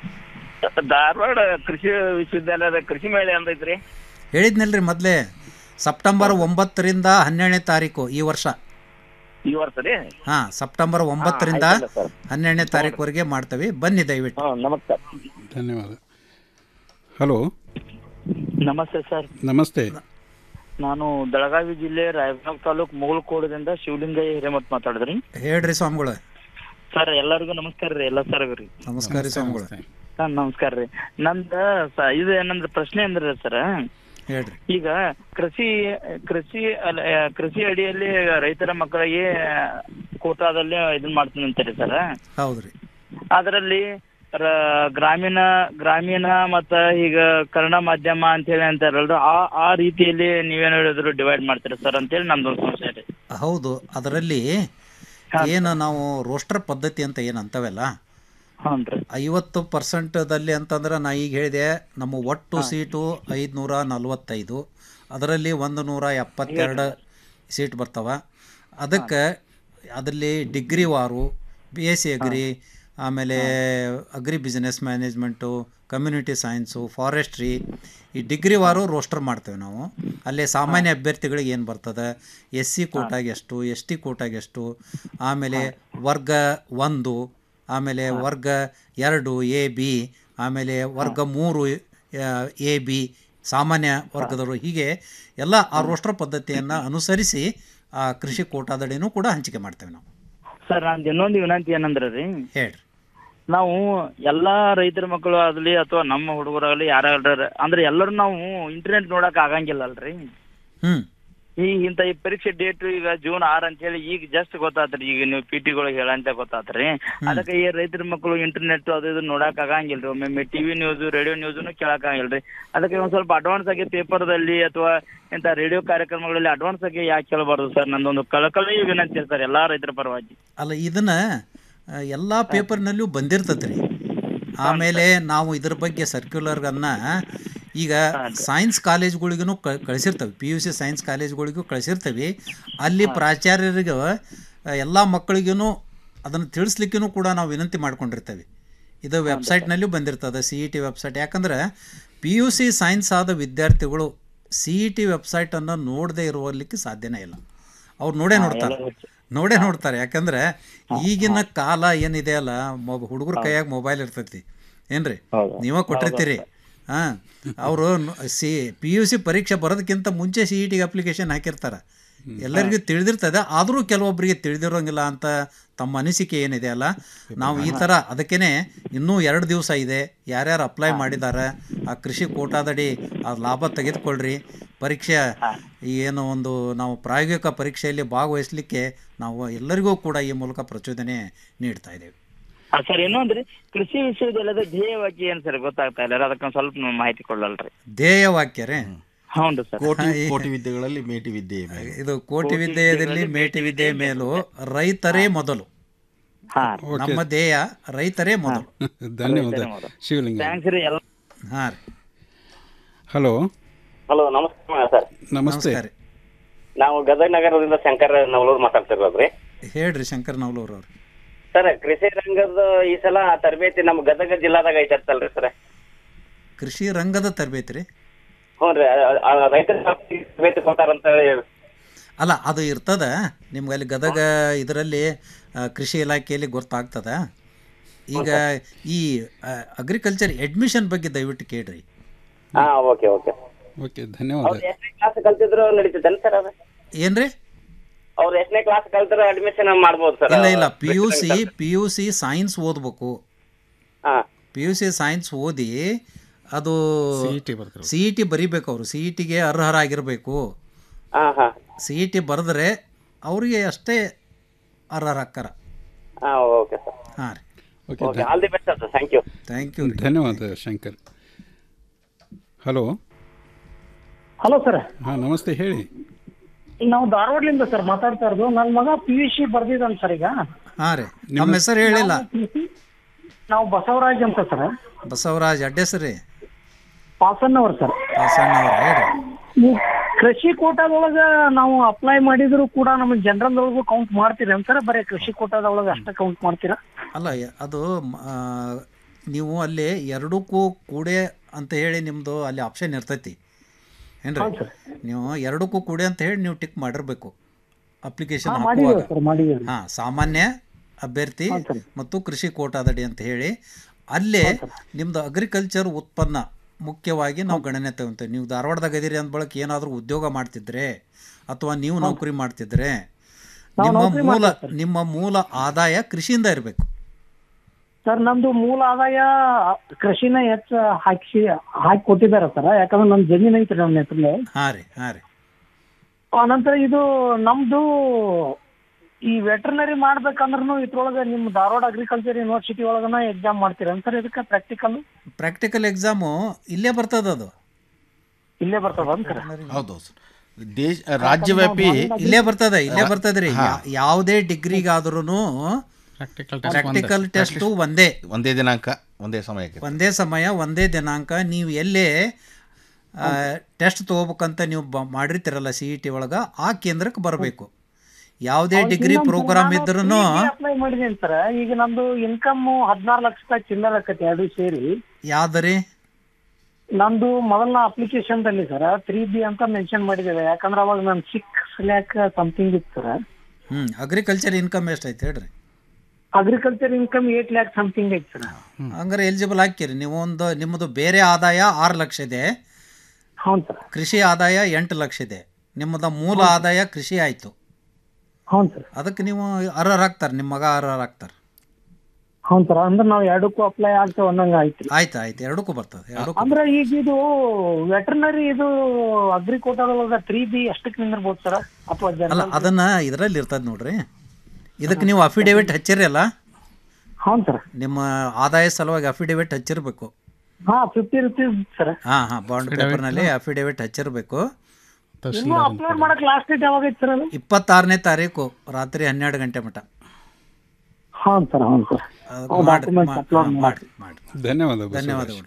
Speaker 16: ಧಾರವಾಡ ಕೃಷಿ ವಿಶ್ವವಿದ್ಯಾಲಯದ ಕೃಷಿ ಮೇಳೆ ಅಂದೈತ್ರಿ
Speaker 15: ಹೇಳಿದ್ನಲ್ರಿ ಮೊದಲೇ ಸೆಪ್ಟೆಂಬರ್ ಒಂಬತ್ತರಿಂದ ಹನ್ನೆರಡನೇ ತಾರೀಕು ಈ ವರ್ಷ
Speaker 16: ಈ ವರ್ಷ ರೀ
Speaker 15: ಹಾಂ ಸೆಪ್ಟೆಂಬರ್ ಒಂಬತ್ತರಿಂದ
Speaker 16: ಆಯ್ತಲ್ಲ ಸರ್.
Speaker 15: ಹನ್ನೆರಡನೇ ತಾರೀಕುವರೆಗೆ ಮಾಡ್ತೇವೆ ಬನ್ನಿ ದಯವಿಟ್ಟು
Speaker 16: ನಮಸ್ಕಾರ
Speaker 14: ಧನ್ಯವಾದ ಹಲೋ
Speaker 17: ನಮಸ್ತೆ ಸರ್
Speaker 14: ನಮಸ್ತೆ
Speaker 17: ನಾನು ಬೆಳಗಾವಿ ಜಿಲ್ಲೆ ರಾಯಬಾಗ್ ತಾಲೂಕ್ ಮುಗಲ್ಕೋಡದಿಂದ ಶಿವಲಿಂಗಯ್ಯ ಹಿರೇಮಠ್ ಮಾತಾಡಿದ್ರಿ
Speaker 15: ಹೇಳ್ರಿ ಸ್ವಾಮಿಗಳು
Speaker 17: ಸರ್ ಎಲ್ಲರಿಗೂ ನಮಸ್ಕಾರ ರೀ ಎಲ್ಲ ಸರ್ಗೂ
Speaker 15: ನಮಸ್ಕಾರ ರೀ ಸ್ವಾಮಿಗಳು
Speaker 17: ಹಾ ನಮಸ್ಕಾರ ರೀ ನಂದ ಸ- ಇದು ಏನಂದ್ರೆ ಪ್ರಶ್ನೆ ಅಂದ್ರೆ ಸರ್
Speaker 15: ಹೇಳ್ರಿ
Speaker 17: ಈಗ ಕೃಷಿ ಕೃಷಿ ಅಲ್ಲ, ಆ, ಕೃಷಿ ಅಡಿಯಲ್ಲಿ ರೈತರ ಮಕ್ಕಳಿಗೆ ಕೋಟಾದಲ್ಲಿ ಇದನ್ ಮಾಡ್ತೀನಿ ಅಂತಾರೆ ಸರ್
Speaker 15: ಹೌದ್ರಿ
Speaker 17: ಅದರಲ್ಲಿ ರ- ಗ್ರಾಮೀಣ ಗ್ರಾಮೀಣ ಮತ್ತ ಈಗ ಕನ್ನಡ ಮಾಧ್ಯಮ ಅಂತ ಹೇಳಿ ಅಂತಾರಲ್ರಿ ಆ ಆ ರೀತಿಯಲ್ಲಿ ನೀವೇನು ಹೇಳಿದ್ರು ಡಿವೈಡ್ ಮಾಡ್ತೀರಾ ಸರ್ ಅಂತೇಳಿ ನಮ್ದೊಂದು ಸಂಶಯ ರೀ
Speaker 15: ಹೌದು ಅದರಲ್ಲಿ ಏನು ನಾವು ರೋಸ್ಟರ್ ಪದ್ಧತಿ ಅಂತ ಏನು ಅಂತವೆಲ್ಲ ಐವತ್ತು ಪರ್ಸೆಂಟದಲ್ಲಿ ಅಂತಂದ್ರೆ ನಾ ಈಗ ಹೇಳಿದೆ ನಮ್ಮ ಒಟ್ಟು ಸೀಟು ಐದುನೂರ ನಲ್ವತ್ತೈದು ಅದರಲ್ಲಿ ಒಂದು ನೂರ ಎಪ್ಪತ್ತೆರಡು ಸೀಟ್ ಬರ್ತಾವ ಅದಕ್ಕೆ ಅದರಲ್ಲಿ ಡಿಗ್ರಿ ವಾರು ಬಿ ಎಸ್ ಸಿ ಅಗ್ರಿ ಆಮೇಲೆ agri business management community science forestry ಈ ಡಿಗ್ರಿ ವಾರು ರೋಸ್ಟರ್ ಮಾಡ್ತೇವೆ ನಾವು ಅಲ್ಲೇ ಸಾಮಾನ್ಯ ಅಭ್ಯರ್ಥಿಗಳಿಗೆ ಏನು ಬರ್ತದೆ ಎಸ್ ಸಿ ಕೋಟಾಗೆ ಎಷ್ಟು ಎಸ್ ಟಿ ಕೋಟಾಗೆ ಎಷ್ಟು ಆಮೇಲೆ ವರ್ಗ ಒಂದು ಆಮೇಲೆ ವರ್ಗ ಎರಡು ಎ ಬಿ ಆಮೇಲೆ ವರ್ಗ ಮೂರು ಎ ಬಿ ಸಾಮಾನ್ಯ ವರ್ಗದವರು ಹೀಗೆ ಎಲ್ಲ ಆ ರೋಸ್ಟರ್ ಪದ್ಧತಿಯನ್ನು ಅನುಸರಿಸಿ ಆ ಕೃಷಿ ಕೋಟಾದಡಿನೂ ಕೂಡ ಹಂಚಿಕೆ ಮಾಡ್ತೇವೆ ನಾವು
Speaker 17: ಸರ್ ನಂದು ಇನ್ನೊಂದು ವಿನಂತಿ ಏನಂದ್ರೆ ರೀ
Speaker 15: ಹೇಳ್ರಿ
Speaker 17: ನಾವು ಎಲ್ಲಾ ರೈತರ ಮಕ್ಕಳು ಆಗ್ಲಿ ಅಥವಾ ನಮ್ಮ ಹುಡುಗರಾಗ್ಲಿ ಯಾರಾಗ್ಲಿ ಅಂದ್ರೆ ಎಲ್ಲರೂ ನಾವು ಇಂಟರ್ನೆಟ್ ನೋಡಕ್ ಆಗಂಗಿಲ್ಲ ಅಲ್ರಿ
Speaker 15: ಹ್ಮ್
Speaker 17: ಈ ಇಂತ ಈ ಪರೀಕ್ಷೆ ಡೇಟ್ ಈಗ ಜೂನ್ ಆರ್ ಅಂತ ಹೇಳಿ ಈಗ ಜಸ್ಟ್ ಗೊತ್ತಾತ್ರಿ ಈಗ ನೀವು ಪಿ ಟಿಗಳಿಗೆ ಹೇಳಂತ ಗೊತ್ತಾತ್ರಿ ಅದಕ್ಕೆ ಈ ರೈತರ ಮಕ್ಕಳು ಇಂಟರ್ನೆಟ್ ಅದು ಇದು ನೋಡಕ್ ಆಗಂಗಿಲ್ರಿ ಒಮ್ಮೊಮ್ಮೆ ಟಿವಿ ನ್ಯೂಸ್ ರೇಡಿಯೋ ನ್ಯೂಸ್ನು ಕೇಳಕ್ ಆಗಂಗಿಲ್ರಿ ಅದಕ್ಕೆ ಒಂದ್ ಸ್ವಲ್ಪ ಅಡ್ವಾನ್ಸ್ ಆಗಿ ಪೇಪರ್ದಲ್ಲಿ ಅಥವಾ ಇಂತ ರೇಡಿಯೋ ಕಾರ್ಯಕ್ರಮಗಳಲ್ಲಿ ಅಡ್ವಾನ್ಸ್ ಆಗಿ ಯಾಕೆ ಕೇಳಬಾರ್ದು ಸರ್ ನಂದೊಂದು ಕಳಕಳಿ ವಿನಂತಿ ಸರ್ ಎಲ್ಲಾ ರೈತರ ಪರವಾಗಿ
Speaker 15: ಅಲ್ಲ ಇದನ್ನ ಆ, ಎಲ್ಲಾ ಪೇಪರ್ನಲ್ಲೂ ಬಂದಿರ್ತೈತೆ ರೀ ಆಮೇಲೆ ನಾವು ಇದ್ರ ಬಗ್ಗೆ ಸರ್ಕ್ಯುಲರ್ಗನ್ನ ಈಗ ಸೈನ್ಸ್ ಕಾಲೇಜ್ಗಳಿಗೂ ಕಳಿಸಿರ್ತೇವೆ ಪಿ ಯು ಸಿ ಸೈನ್ಸ್ ಕಾಲೇಜ್ಗಳಿಗೂ ಕಳಿಸಿರ್ತೀವಿ ಅಲ್ಲಿ ಪ್ರಾಚಾರ್ಯರಿಗೆ ಎಲ್ಲ ಮಕ್ಕಳಿಗೂ ಅದನ್ನು ತಿಳಿಸ್ಲಿಕ್ಕೂ ಕೂಡ ನಾವು ವಿನಂತಿ ಮಾಡ್ಕೊಂಡಿರ್ತೇವೆ ಇದು ವೆಬ್ಸೈಟ್ನಲ್ಲೂ ಬಂದಿರ್ತದೆ ಸಿ ಇ ಟಿ ವೆಬ್ಸೈಟ್ ಯಾಕಂದ್ರೆ ಪಿ ಯು ಸಿ ಸೈನ್ಸ್ ಆದ ವಿದ್ಯಾರ್ಥಿಗಳು ಸಿ ಇ ಟಿ ವೆಬ್ಸೈಟನ್ನು ನೋಡದೇ ಇರುವಲಿಕ್ಕೆ ಸಾಧ್ಯನೇ ಇಲ್ಲ ಅವ್ರು ನೋಡೇ ನೋಡ್ತಾರೆ ನೋಡೇ ನೋಡ್ತಾರೆ ಯಾಕಂದ್ರೆ ಈಗಿನ ಕಾಲ ಏನಿದೆ ಅಲ್ಲ ಮೊಬ ಹುಡುಗರ ಕೈಯಾಗ ಮೊಬೈಲ್ ಇರ್ತೈತಿ ಏನ್ರಿ ನೀವ ಕೊಟ್ಟಿರ್ತೀರಿ ಹಾಂ ಅವರು ಸಿ ಪಿ ಯು ಸಿ ಪರೀಕ್ಷೆ ಬರೋದಕ್ಕಿಂತ ಮುಂಚೆ ಸಿ ಇ ಟಿಗೆ ಅಪ್ಲಿಕೇಶನ್ ಹಾಕಿರ್ತಾರೆ ಎಲ್ಲರಿಗೂ ತಿಳಿದಿರ್ತದೆ ಆದರೂ ಕೆಲವೊಬ್ಬರಿಗೆ ತಿಳಿದಿರೋಂಗಿಲ್ಲ ಅಂತ ತಮ್ಮ ಅನಿಸಿಕೆ ಏನಿದೆ ಅಲ್ಲ ನಾವು ಈ ಥರ ಅದಕ್ಕೇ ಇನ್ನೂ ಎರಡು ದಿವಸ ಇದೆ ಯಾರ್ಯಾರು ಅಪ್ಲೈ ಮಾಡಿದ್ದಾರೆ ಆ ಕೃಷಿ ಕೋಟಾದಡಿ ಆ ಲಾಭ ತೆಗೆದುಕೊಳ್ರಿ ಪರೀಕ್ಷೆ ಏನು ಒಂದು ನಾವು ಪ್ರಾಯೋಗಿಕ ಪರೀಕ್ಷೆಯಲ್ಲಿ ಭಾಗವಹಿಸಲಿಕ್ಕೆ ನಾವು ಎಲ್ಲರಿಗೂ ಕೂಡ ಈ ಮೂಲಕ ಪ್ರಚೋದನೆ ನೀಡ್ತಾ ಇದ್ದೇವೆ
Speaker 17: ಸರ್ ಇನ್ನೊಂದ್ರಿ ಕೃಷಿ ವಿಶ್ವವಿದ್ಯಾಲಯದ ಧ್ಯೇಯ ವಾಕ್ಯ ಏನ್ ಸರ್ ಗೊತ್ತಾಗ್ತಾ ಇಲ್ಲ ಅದಕ್ಕೊಂದ್ ಸ್ವಲ್ಪ ನೀವು ಮಾಹಿತಿ ಕೊಡಲ್ರಿ
Speaker 15: ಧ್ಯೇಯ ವಾಕ್ಯ ರೀ
Speaker 17: ಹೌದು ಸರ್
Speaker 18: ಕೋಟಿ ಕೋಟಿ ವಿದ್ಯೆಗಳಲ್ಲಿ ಮೇಟಿ ವಿದ್ಯೆ
Speaker 15: ಇದು ಕೋಟಿ ವಿದ್ಯೆಯಲ್ಲಿ ಮೇಟಿ ವಿದ್ಯೆ ಮೇಲೂ ರೈತರೇ ಮೊದಲು ನಮ್ಮ ಧ್ಯೇಯ ರೈತರೇ ಮೊದಲು
Speaker 14: ಧನ್ಯವಾದ ಶಿವಲಿಂಗ
Speaker 17: ಥ್ಯಾಂಕ್ಸ್ ರೀ ಎಲ್ಲ
Speaker 15: ಹಾಂ ರೀ
Speaker 14: ಹಲೋ
Speaker 19: ಹಲೋ ನಮಸ್ಕಾರ ಸರ್
Speaker 14: ನಮಸ್ತೆ
Speaker 19: ನಾವು ಗದಗ ನಗರದಿಂದ ಶಂಕರ್ ನವಲೂರ್ ಮಾತಾಡ್ತಿರೋದ್ರಿ
Speaker 15: ಹೇಳ್ರಿ ಶಂಕರ್ ನವಲೂರ್ ಅವ್ರು
Speaker 19: ಸರ್ ಕೃಷಿ ರಂಗದ ಈ ಸಲ ತರಬೇತಿ ನಮ್ಮ ಗದಗ ಜಿಲ್ಲಾದಾಗ ಐತಲ್ರಿ ಸರ್
Speaker 15: ಕೃಷಿ ರಂಗದ ತರಬೇತಿ ರೀ
Speaker 19: ಹ್ಞೂ ರೀ ರೈತರ ತರಬೇತಿ ಕೊಟ್ಟಾರಂತ ಹೇಳಿ
Speaker 15: ಅಲ್ಲ ಅದು ಇರ್ತದ ನಿಮ್ಗೆ ಅಲ್ಲಿ ಗದಗ ಇದರಲ್ಲಿ ಆ, ಕೃಷಿ ಇಲಾಖೆಯಲ್ಲಿ ಗೊತ್ತಾಗ್ತದ ಈಗ ಈ ಅಗ್ರಿಕಲ್ಚರ್ ಅಡ್ಮಿಷನ್ ಬಗ್ಗೆ ದಯವಿಟ್ಟು ಕೇಳ್ರಿ
Speaker 19: ಹಾ ಓಕೆ ಓಕೆ
Speaker 14: ಓಕೆ ಧನ್ಯವಾದ
Speaker 19: ಅವ್ರು ಎಷ್ಟನೇ ಕ್ಲಾಸ್ ಕಲ್ತಿದ್ರು ನಡೀತದೇನು ಸರ್ ಅದು
Speaker 15: ಏನ್ರಿ
Speaker 19: ಅವ್ರು ಎಷ್ಟನೇ ಕ್ಲಾಸ್ ಕಲ್ತಿದ್ರು ಅಡ್ಮಿಷನ್ ಮಾಡ್ಬೋದು ಸರ್
Speaker 15: ಇಲ್ಲ ಇಲ್ಲ P U C P U C science ಓದ್ಬೇಕು ಪಿ ಯು ಸಿ ಸೈನ್ಸ್ ಓದಿ ಅದು ಸಿ ಇ ಟಿ ಬರಿಬೇಕು ಅವರು ಸಿ ಇ ಟಿಗೆ ಅರ್ಹರಾಗಿರಬೇಕು ಸಿ ಇ ಟಿ ಬರೆದ್ರೆ ಅವರಿಗೆ ಅಷ್ಟೇ ಅರ್ಹರಾಕ್ಕಾರ
Speaker 19: ಹಾ ಓಕೆ ಸರ್
Speaker 15: ಹಾಂ ರೀ
Speaker 14: okay
Speaker 19: okay all the best sir thank you
Speaker 15: thank you
Speaker 14: ಧನ್ಯವಾದ ಶಂಕರ್ ಹಲೋ
Speaker 20: ಹಲೋ ಸರ್
Speaker 14: ಹಾಂ ನಮಸ್ತೆ ಹೇಳಿ
Speaker 20: ನಾವು ಧಾರವಾಡದಿಂದ ಸರ್ ಮಾತಾಡ್ತಾ ಇರೋದು ನನ್ನ ಮಗ ಪಿ ಯು ಸಿ ಬರ್ದಿದ್ದಾನೆ ಸರ್ ಈಗ
Speaker 15: ಹಾಂ ರೀ ನಮ್ಮ ಹೆಸರು ಹೇಳಿಲ್ಲ
Speaker 20: ನಾವು ಬಸವರಾಜ್ ಅಂತ ಸರ್
Speaker 15: ಬಸವರಾಜ್ ಅಡ್ಡೆಸರು ರೀ
Speaker 20: ಪಾಸನ್ನವ್ರು ಸರ್
Speaker 15: ಪಾಸಣ್ಣವ್ರು ಹೇಳ್ರಿ
Speaker 20: ಈ ಕೃಷಿ ಕೋಟಾದೊಳಗ ನಾವು ಅಪ್ಲೈ ಮಾಡಿದ್ರು ಕೂಡ ನಮಗೆ ಜನರಲ್ ಒಳಗೂ ಕೌಂಟ್ ಮಾಡ್ತೀರಿ ಅಂತಾರೆ ಬರೀ ಕೃಷಿ ಕೋಟಾದೊಳಗ ಅಷ್ಟೇ ಕೌಂಟ್ ಮಾಡ್ತೀರಾ
Speaker 15: ಅಲ್ಲ ಯ- ಅದು ಮ- ಆ, ನೀವು ಅಲ್ಲಿ ಎರಡಕ್ಕೂ ಕೂಡೆ ಅಂತ ಹೇಳಿ ನಿಮ್ಮದು ಅಲ್ಲಿ ಆಪ್ಷನ್ ಇರ್ತೈತಿ ಏನ್ರಿ ನೀವು ಎರಡಕ್ಕೂ ಕೂಡೆ ಅಂತ ಹೇಳಿ ನೀವು ಟಿಕ್ ಮಾಡಿರ್ಬೇಕು ಅಪ್ಲಿಕೇಶನ್
Speaker 20: ಹಾ, ಮಾಡಿದ್ದೀವಿ
Speaker 15: ಹಾಕುವಾಗ
Speaker 20: ಸರ್ ಮಾಡಿದ್ದೀವಿ
Speaker 15: ಹಾಂ ಸಾಮಾನ್ಯ ಅಭ್ಯರ್ಥಿ ಮತ್ತು ಕೃಷಿ ಕೋಟಾದಡಿ ಅಂತ ಹೇಳಿ ಅಲ್ಲೇ ನಿಮ್ದು ಅಗ್ರಿಕಲ್ಚರ್ ಉತ್ಪನ್ನ ಮುಖ್ಯವಾಗಿ ನಾವು ಗಣನೆ ತಗೊಂತೇವೆ ನೀವು ಧಾರವಾಡದಾಗ ಇದೀರಿ ಅಂದ ಬಳಕ ಏನಾದರೂ ಉದ್ಯೋಗ ಮಾಡ್ತಿದ್ರೆ ಅಥವಾ ನೀವು ನೌಕರಿ ಮಾಡ್ತಿದ್ರೆ
Speaker 20: ನಾವು
Speaker 15: ನಿಮ್ಮ
Speaker 20: ನೌಕರಿ
Speaker 15: ಮೂಲ
Speaker 20: ಮಾಡ್ತೀವಿ
Speaker 15: ನಿಮ್ಮ ಮೂಲ ಆದಾಯ ಕೃಷಿಯಿಂದ ಇರಬೇಕು
Speaker 20: ಸರ್ ನಮ್ದು ಮೂಲ ಆದಾಯ ಕೃಷಿನ ಹೆಚ್ಚು ಹಾಕಿ ಹಾಕಿ ಕೊಟ್ಟಿದ್ದಾರೆ ಸರ್ ಯಾಕಂದ್ರೆ ನನ್ನ ಜಮೀನು ಐತ್ರಿ ನನ್ನ ಹೆಸರಲ್ಲಿ
Speaker 15: ಹಾಂ ರೀ ಹಾಂ ರೀ
Speaker 20: ಅನಂತರ ಇದು ನಮ್ದು ಈ ವೆಟರ್ನರಿ ಮಾಡ್ಬೇಕಂದ್ರೂ ಇದ್ರೊಳಗೆ ನಿಮ್ಮ ಧಾರವಾಡ ಅಗ್ರಿಕಲ್ಚರ್ ಯೂನಿವರ್ಸಿಟಿ ಒಳಗನ ಎಕ್ಸಾಮ್ ಮಾಡ್ತೀರ ಸರ್ ಇದಕ್ಕೆ ಪ್ರಾಕ್ಟಿಕಲ್
Speaker 15: ಪ್ರಾಕ್ಟಿಕಲ್ ಎಕ್ಸಾಮು ಇಲ್ಲೇ ಬರ್ತದ ಅದು
Speaker 20: ಇಲ್ಲೇ ಬರ್ತದ ಸರ್
Speaker 18: ಹೌದು ಸರ್ ದೇಶ ರಾಜ್ಯವ್ಯಾಪಿ
Speaker 15: ಇಲ್ಲೇ ಬರ್ತದೆ ಇಲ್ಲೇ ಬರ್ತದ್ರಿ
Speaker 18: ಹಾ.
Speaker 15: ಯಾ- ಯಾವುದೇ ಡಿಗ್ರಿಗಾದ್ರೂ ಪ್ರಾಕ್ಟಿಕಲ್ ಟೆಸ್ಟ್ ಒಂದೇ
Speaker 18: ಒಂದೇ ದಿನಾಂಕ ಒಂದೇ ಸಮಯಕ್ಕೆ
Speaker 15: ಒಂದೇ ಸಮಯ ಒಂದೇ ದಿನಾಂಕ ನೀವು ಎಲ್ಲೇ ಟೆಸ್ಟ್ ತೊಗೋಬೇಕಂತ ನೀವು ಬ- ಮಾಡಿರ್ತೀರಲ್ಲ ಸಿ ಇ ಟಿ ಒಳಗೆ ಆ ಕೇಂದ್ರಕ್ಕೆ ಬರಬೇಕು ಯಾವುದೇ ಡಿಗ್ರಿ ಪ್ರೋಗ್ರಾಮ್ ಇದ್ರೂ
Speaker 20: ಅಪ್ಲೈ ಮಾಡಿದ್ದೀನಿ ಸರ್ ಈಗ ನಮ್ದು ಇನ್ಕಮ್ ಹದಿನಾರು ಲಕ್ಷ ರೂಪಾಯಿ ಚಿಲ್ಲರ್ ಆಕತಿ ಎರಡು ಸೇರಿ
Speaker 15: ಯಾವ್ದರಿ
Speaker 20: ನಂದು ಮೊದಲನ ಅಪ್ಲಿಕೇಶನ್ ದಲ್ಲಿ ಸರ್ ತ್ರೀ ಬಿ ಅಂತ ಮೆನ್ಷನ್ ಮಾಡಿದ್ದೇವೆ ಯಾಕಂದ್ರೆ ಅವಾಗ ನನ್ ಸಿಕ್ಸ್ ಲ್ಯಾಕ್ ಸಮಥಿಂಗ್ ಇತ್ತು ಸರ್
Speaker 15: ಹ್ಞೂ ಅಗ್ರಿಕಲ್ಚರ್ ಇನ್ಕಮ್ ಎಷ್ಟೈತೆ ಹೇಳ್ರಿ
Speaker 20: agriculture income eight lakh something ಐತಿ ಸರ್
Speaker 15: ಹಂಗಾರೆ ಎಲಿಜಿಬಲ್ ಹಾಕಿರಿ ನೀವು ಒಂದು ನಿಮ್ಮದು ಬೇರೆ ಆದಾಯ ಆರು ಲಕ್ಷ ಇದೆ
Speaker 20: ಹೌದು ಸರ್
Speaker 15: ಕೃಷಿ ಆದಾಯ ಎಂಟು ಲಕ್ಷ ಇದೆ ನಿಮ್ಮದ ಮೂಲ ಆದಾಯ ಕೃಷಿ ಆಯಿತು
Speaker 20: ಹೌದು ಸರ್
Speaker 15: ಅದಕ್ಕೆ ನೀವು ಅರ್ಹರಾಗ್ತಾರೆ ನಿಮ್ಮ ಮಗ ಅರ್ಹರಾಗ್ತಾರೆ
Speaker 20: ಹೌದು ಸರ್ ಅಂದ್ರೆ ನಾವು ಎರಡಕ್ಕೂ ಅಪ್ಲೈ ಆಗ್ತೇವೆ ಅನ್ನಂಗ ಆಯ್ತು
Speaker 15: ಆಯ್ತು ಆಯ್ತು ಎರಡಕ್ಕೂ ಬರ್ತದೆ ಎರಡಕ್ಕೂ
Speaker 20: ಅಂದ್ರೆ ಈಗ ಇದು ವೆಟರ್ನರಿ ಇದು ಅಗ್ರಿಕೋಟದೊಳಗ ತ್ರೀ ಬಿ ಎಷ್ಟಕ್ಕೆ ನಿಂದಿರ್ಬೋದು ಸರ್ ಅಥವಾ
Speaker 15: ಅಲ್ಲ
Speaker 20: ಜನರಲ್
Speaker 15: ಅದನ್ನ ಇದರಲ್ಲಿ ಇರ್ತದೆ ನೋಡ್ರಿ ಇದಕ್ಕೆ ನೀವು ಅಫಿಡೇವಿಟ್ ಹಚ್ಚಿರಿ ಅಲ್ಲ
Speaker 20: ಹೌದು ಸರ್
Speaker 15: ನಿಮ್ಮ ಆದಾಯ ಸಲುವಾಗಿ ಅಫಿಡೇವಿಟ್ ಹಚ್ಚಿರ್ಬೇಕು
Speaker 20: ಹಾ ಫಿಫ್ಟಿ ರುಪೀಸ್ ಸರ್
Speaker 15: ಹಾ ಹಾ ಬಾಂಡ್ ಪೇಪರ್ನಲ್ಲಿ ಅಫಿಡೇವಿಟ್ ಹಚ್ಚಿರ್ಬೇಕು
Speaker 20: ಇನ್ನು ಅಪ್ಲೋಡ್ ಮಾಡಕ್ ಲಾಸ್ಟ್ ಡೇಟ್ ಯಾವಾಗ ಐತಿ ಸರ್ ಅದು
Speaker 15: ಇಪ್ಪತ್ತಾರನೇ ತಾರೀಕು ರಾತ್ರಿ ಹನ್ನೆರಡು ಗಂಟೆ ಮಟ
Speaker 20: ಹೌದು ಸರ್ ಹೌದು ಸರ್
Speaker 15: ಅದು ಮಾಡ್ರಿ,
Speaker 20: ಡಾಕ್ಯುಮೆಂಟ್ಸ್
Speaker 15: ಮಾ-
Speaker 20: ಅಪ್ಲೋಡ್
Speaker 15: ಹಾ,
Speaker 20: ಮಾಡಿ
Speaker 15: ಮಾಡಿ
Speaker 14: ಧನ್ಯವಾದ ಬಸವರಾಜ್.
Speaker 15: ಧನ್ಯವಾದಗಳು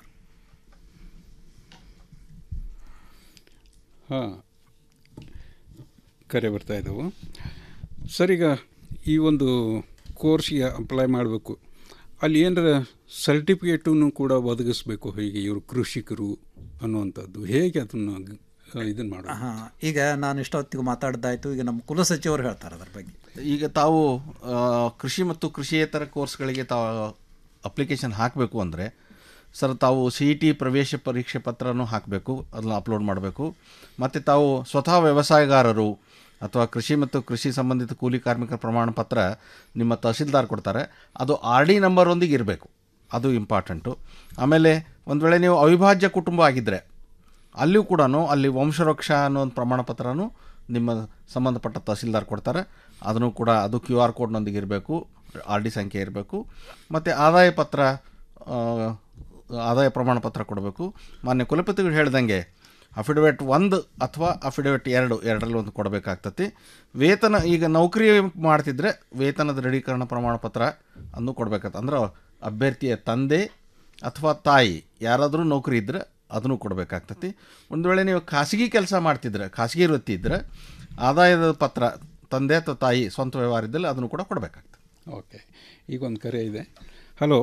Speaker 14: ಹಾಂ ಕರೆ ಬರ್ತಾ ಇದ್ದವು ಸರ್ ಈಗ ಈ ಒಂದು ಕೋರ್ಸ್ಗೆ ಅಪ್ಲೈ ಮಾಡಬೇಕು ಅಲ್ಲಿ ಏನಾರ ಸರ್ಟಿಫಿಕೇಟನ್ನು ಕೂಡ ಒದಗಿಸ್ಬೇಕು ಹೀಗೆ ಇವರು ಕೃಷಿಕರು ಅನ್ನುವಂಥದ್ದು ಹೇಗೆ ಅದನ್ನು ಇದನ್ನು ಮಾಡೋದು
Speaker 15: ಹಾಂ ಈಗ ನಾನು ಇಷ್ಟೊತ್ತಿಗೆ ಮಾತಾಡ್ದಾಯ್ತು ಈಗ ನಮ್ಮ ಕುಲಸಚಿವರು ಹೇಳ್ತಾರೆ ಅದ್ರ ಬಗ್ಗೆ
Speaker 18: ಈಗ ತಾವು ಆ, ಕೃಷಿ ಮತ್ತು ಕೃಷಿಯೇತರ ಕೋರ್ಸ್ಗಳಿಗೆ ತಾವು ಅಪ್ಲಿಕೇಶನ್ ಹಾಕಬೇಕು ಅಂದರೆ ಸರ್ ತಾವು ಸಿ ಇ ಟಿ ಪ್ರವೇಶ ಪರೀಕ್ಷೆ ಪತ್ರನೂ ಹಾಕಬೇಕು ಅದನ್ನ ಅಪ್ಲೋಡ್ ಮಾಡಬೇಕು ಮತ್ತು ತಾವು ಸ್ವತಃ ವ್ಯವಸಾಯಗಾರರು ಅಥವಾ ಕೃಷಿ ಮತ್ತು ಕೃಷಿ ಸಂಬಂಧಿತ ಕೂಲಿ ಕಾರ್ಮಿಕರ ಪ್ರಮಾಣ ಪತ್ರ ನಿಮ್ಮ ತಹಸೀಲ್ದಾರ್ ಕೊಡ್ತಾರೆ ಅದು ಆರ್ ಡಿ ನಂಬರೊಂದಿಗೆ ಇರಬೇಕು ಅದು ಇಂಪಾರ್ಟೆಂಟು ಆಮೇಲೆ ಒಂದು ವೇಳೆ ನೀವು ಅವಿಭಾಜ್ಯ ಕುಟುಂಬ ಆಗಿದ್ದರೆ ಅಲ್ಲಿಯೂ ಕೂಡ ಅಲ್ಲಿ ವಂಶವೃಕ್ಷ ಅನ್ನೋ ಒಂದು ಪ್ರಮಾಣ ಪತ್ರನೂ ನಿಮ್ಮ ಸಂಬಂಧಪಟ್ಟ ತಹಸೀಲ್ದಾರ್ ಕೊಡ್ತಾರೆ ಅದನ್ನು ಕೂಡ ಅದು ಕ್ಯೂ ಆರ್ ಕೋಡ್ನೊಂದಿಗೆ ಇರಬೇಕು ಆರ್ ಡಿ ಸಂಖ್ಯೆ ಇರಬೇಕು ಮತ್ತು ಆದಾಯ ಪತ್ರ ಆ, ಆದಾಯ ಪ್ರಮಾಣ ಪತ್ರ ಕೊಡಬೇಕು ಮಾನ್ಯ ಕುಲಪತಿಗಳು ಹೇಳ್ದಂಗೆ ಅಫಿಡವಿಟ್ ಒಂದು ಅಥವಾ ಅಫಿಡವಿಟ್ ಎರಡು ಎರಡರಲ್ಲಿ ಒಂದು ಕೊಡಬೇಕಾಗ್ತತಿ ವೇತನ ಈಗ ನೌಕರಿ ಮಾಡ್ತಿದ್ರೆ ವೇತನದ ದೃಢೀಕರಣ ಪ್ರಮಾಣ ಪತ್ರ ಅನ್ನು ಕೊಡಬೇಕಾಗ್ತದೆ ಅಂದ್ರೆ ಅಭ್ಯರ್ಥಿಯ ತಂದೆ ಅಥವಾ ತಾಯಿ ಯಾರಾದರೂ ನೌಕರಿ ಇದ್ದರೆ ಅದನ್ನು ಕೊಡಬೇಕಾಗ್ತತಿ ಒಂದು ವೇಳೆ ನೀವು ಖಾಸಗಿ ಕೆಲಸ ಮಾಡ್ತಿದ್ರೆ ಖಾಸಗಿ ವೃತ್ತಿ ಇದ್ದರೆ ಆದಾಯದ ಪತ್ರ ತಂದೆ ಅಥವಾ ತಾಯಿ ಸ್ವಂತ ವ್ಯವಹಾರ ಇದ್ದಲ್ಲಿ ಅದನ್ನು ಕೂಡ ಕೊಡಬೇಕಾಗ್ತದೆ
Speaker 14: ಓಕೆ ಈಗ ಒಂದು ಕರೆ ಇದೆ ಹಲೋ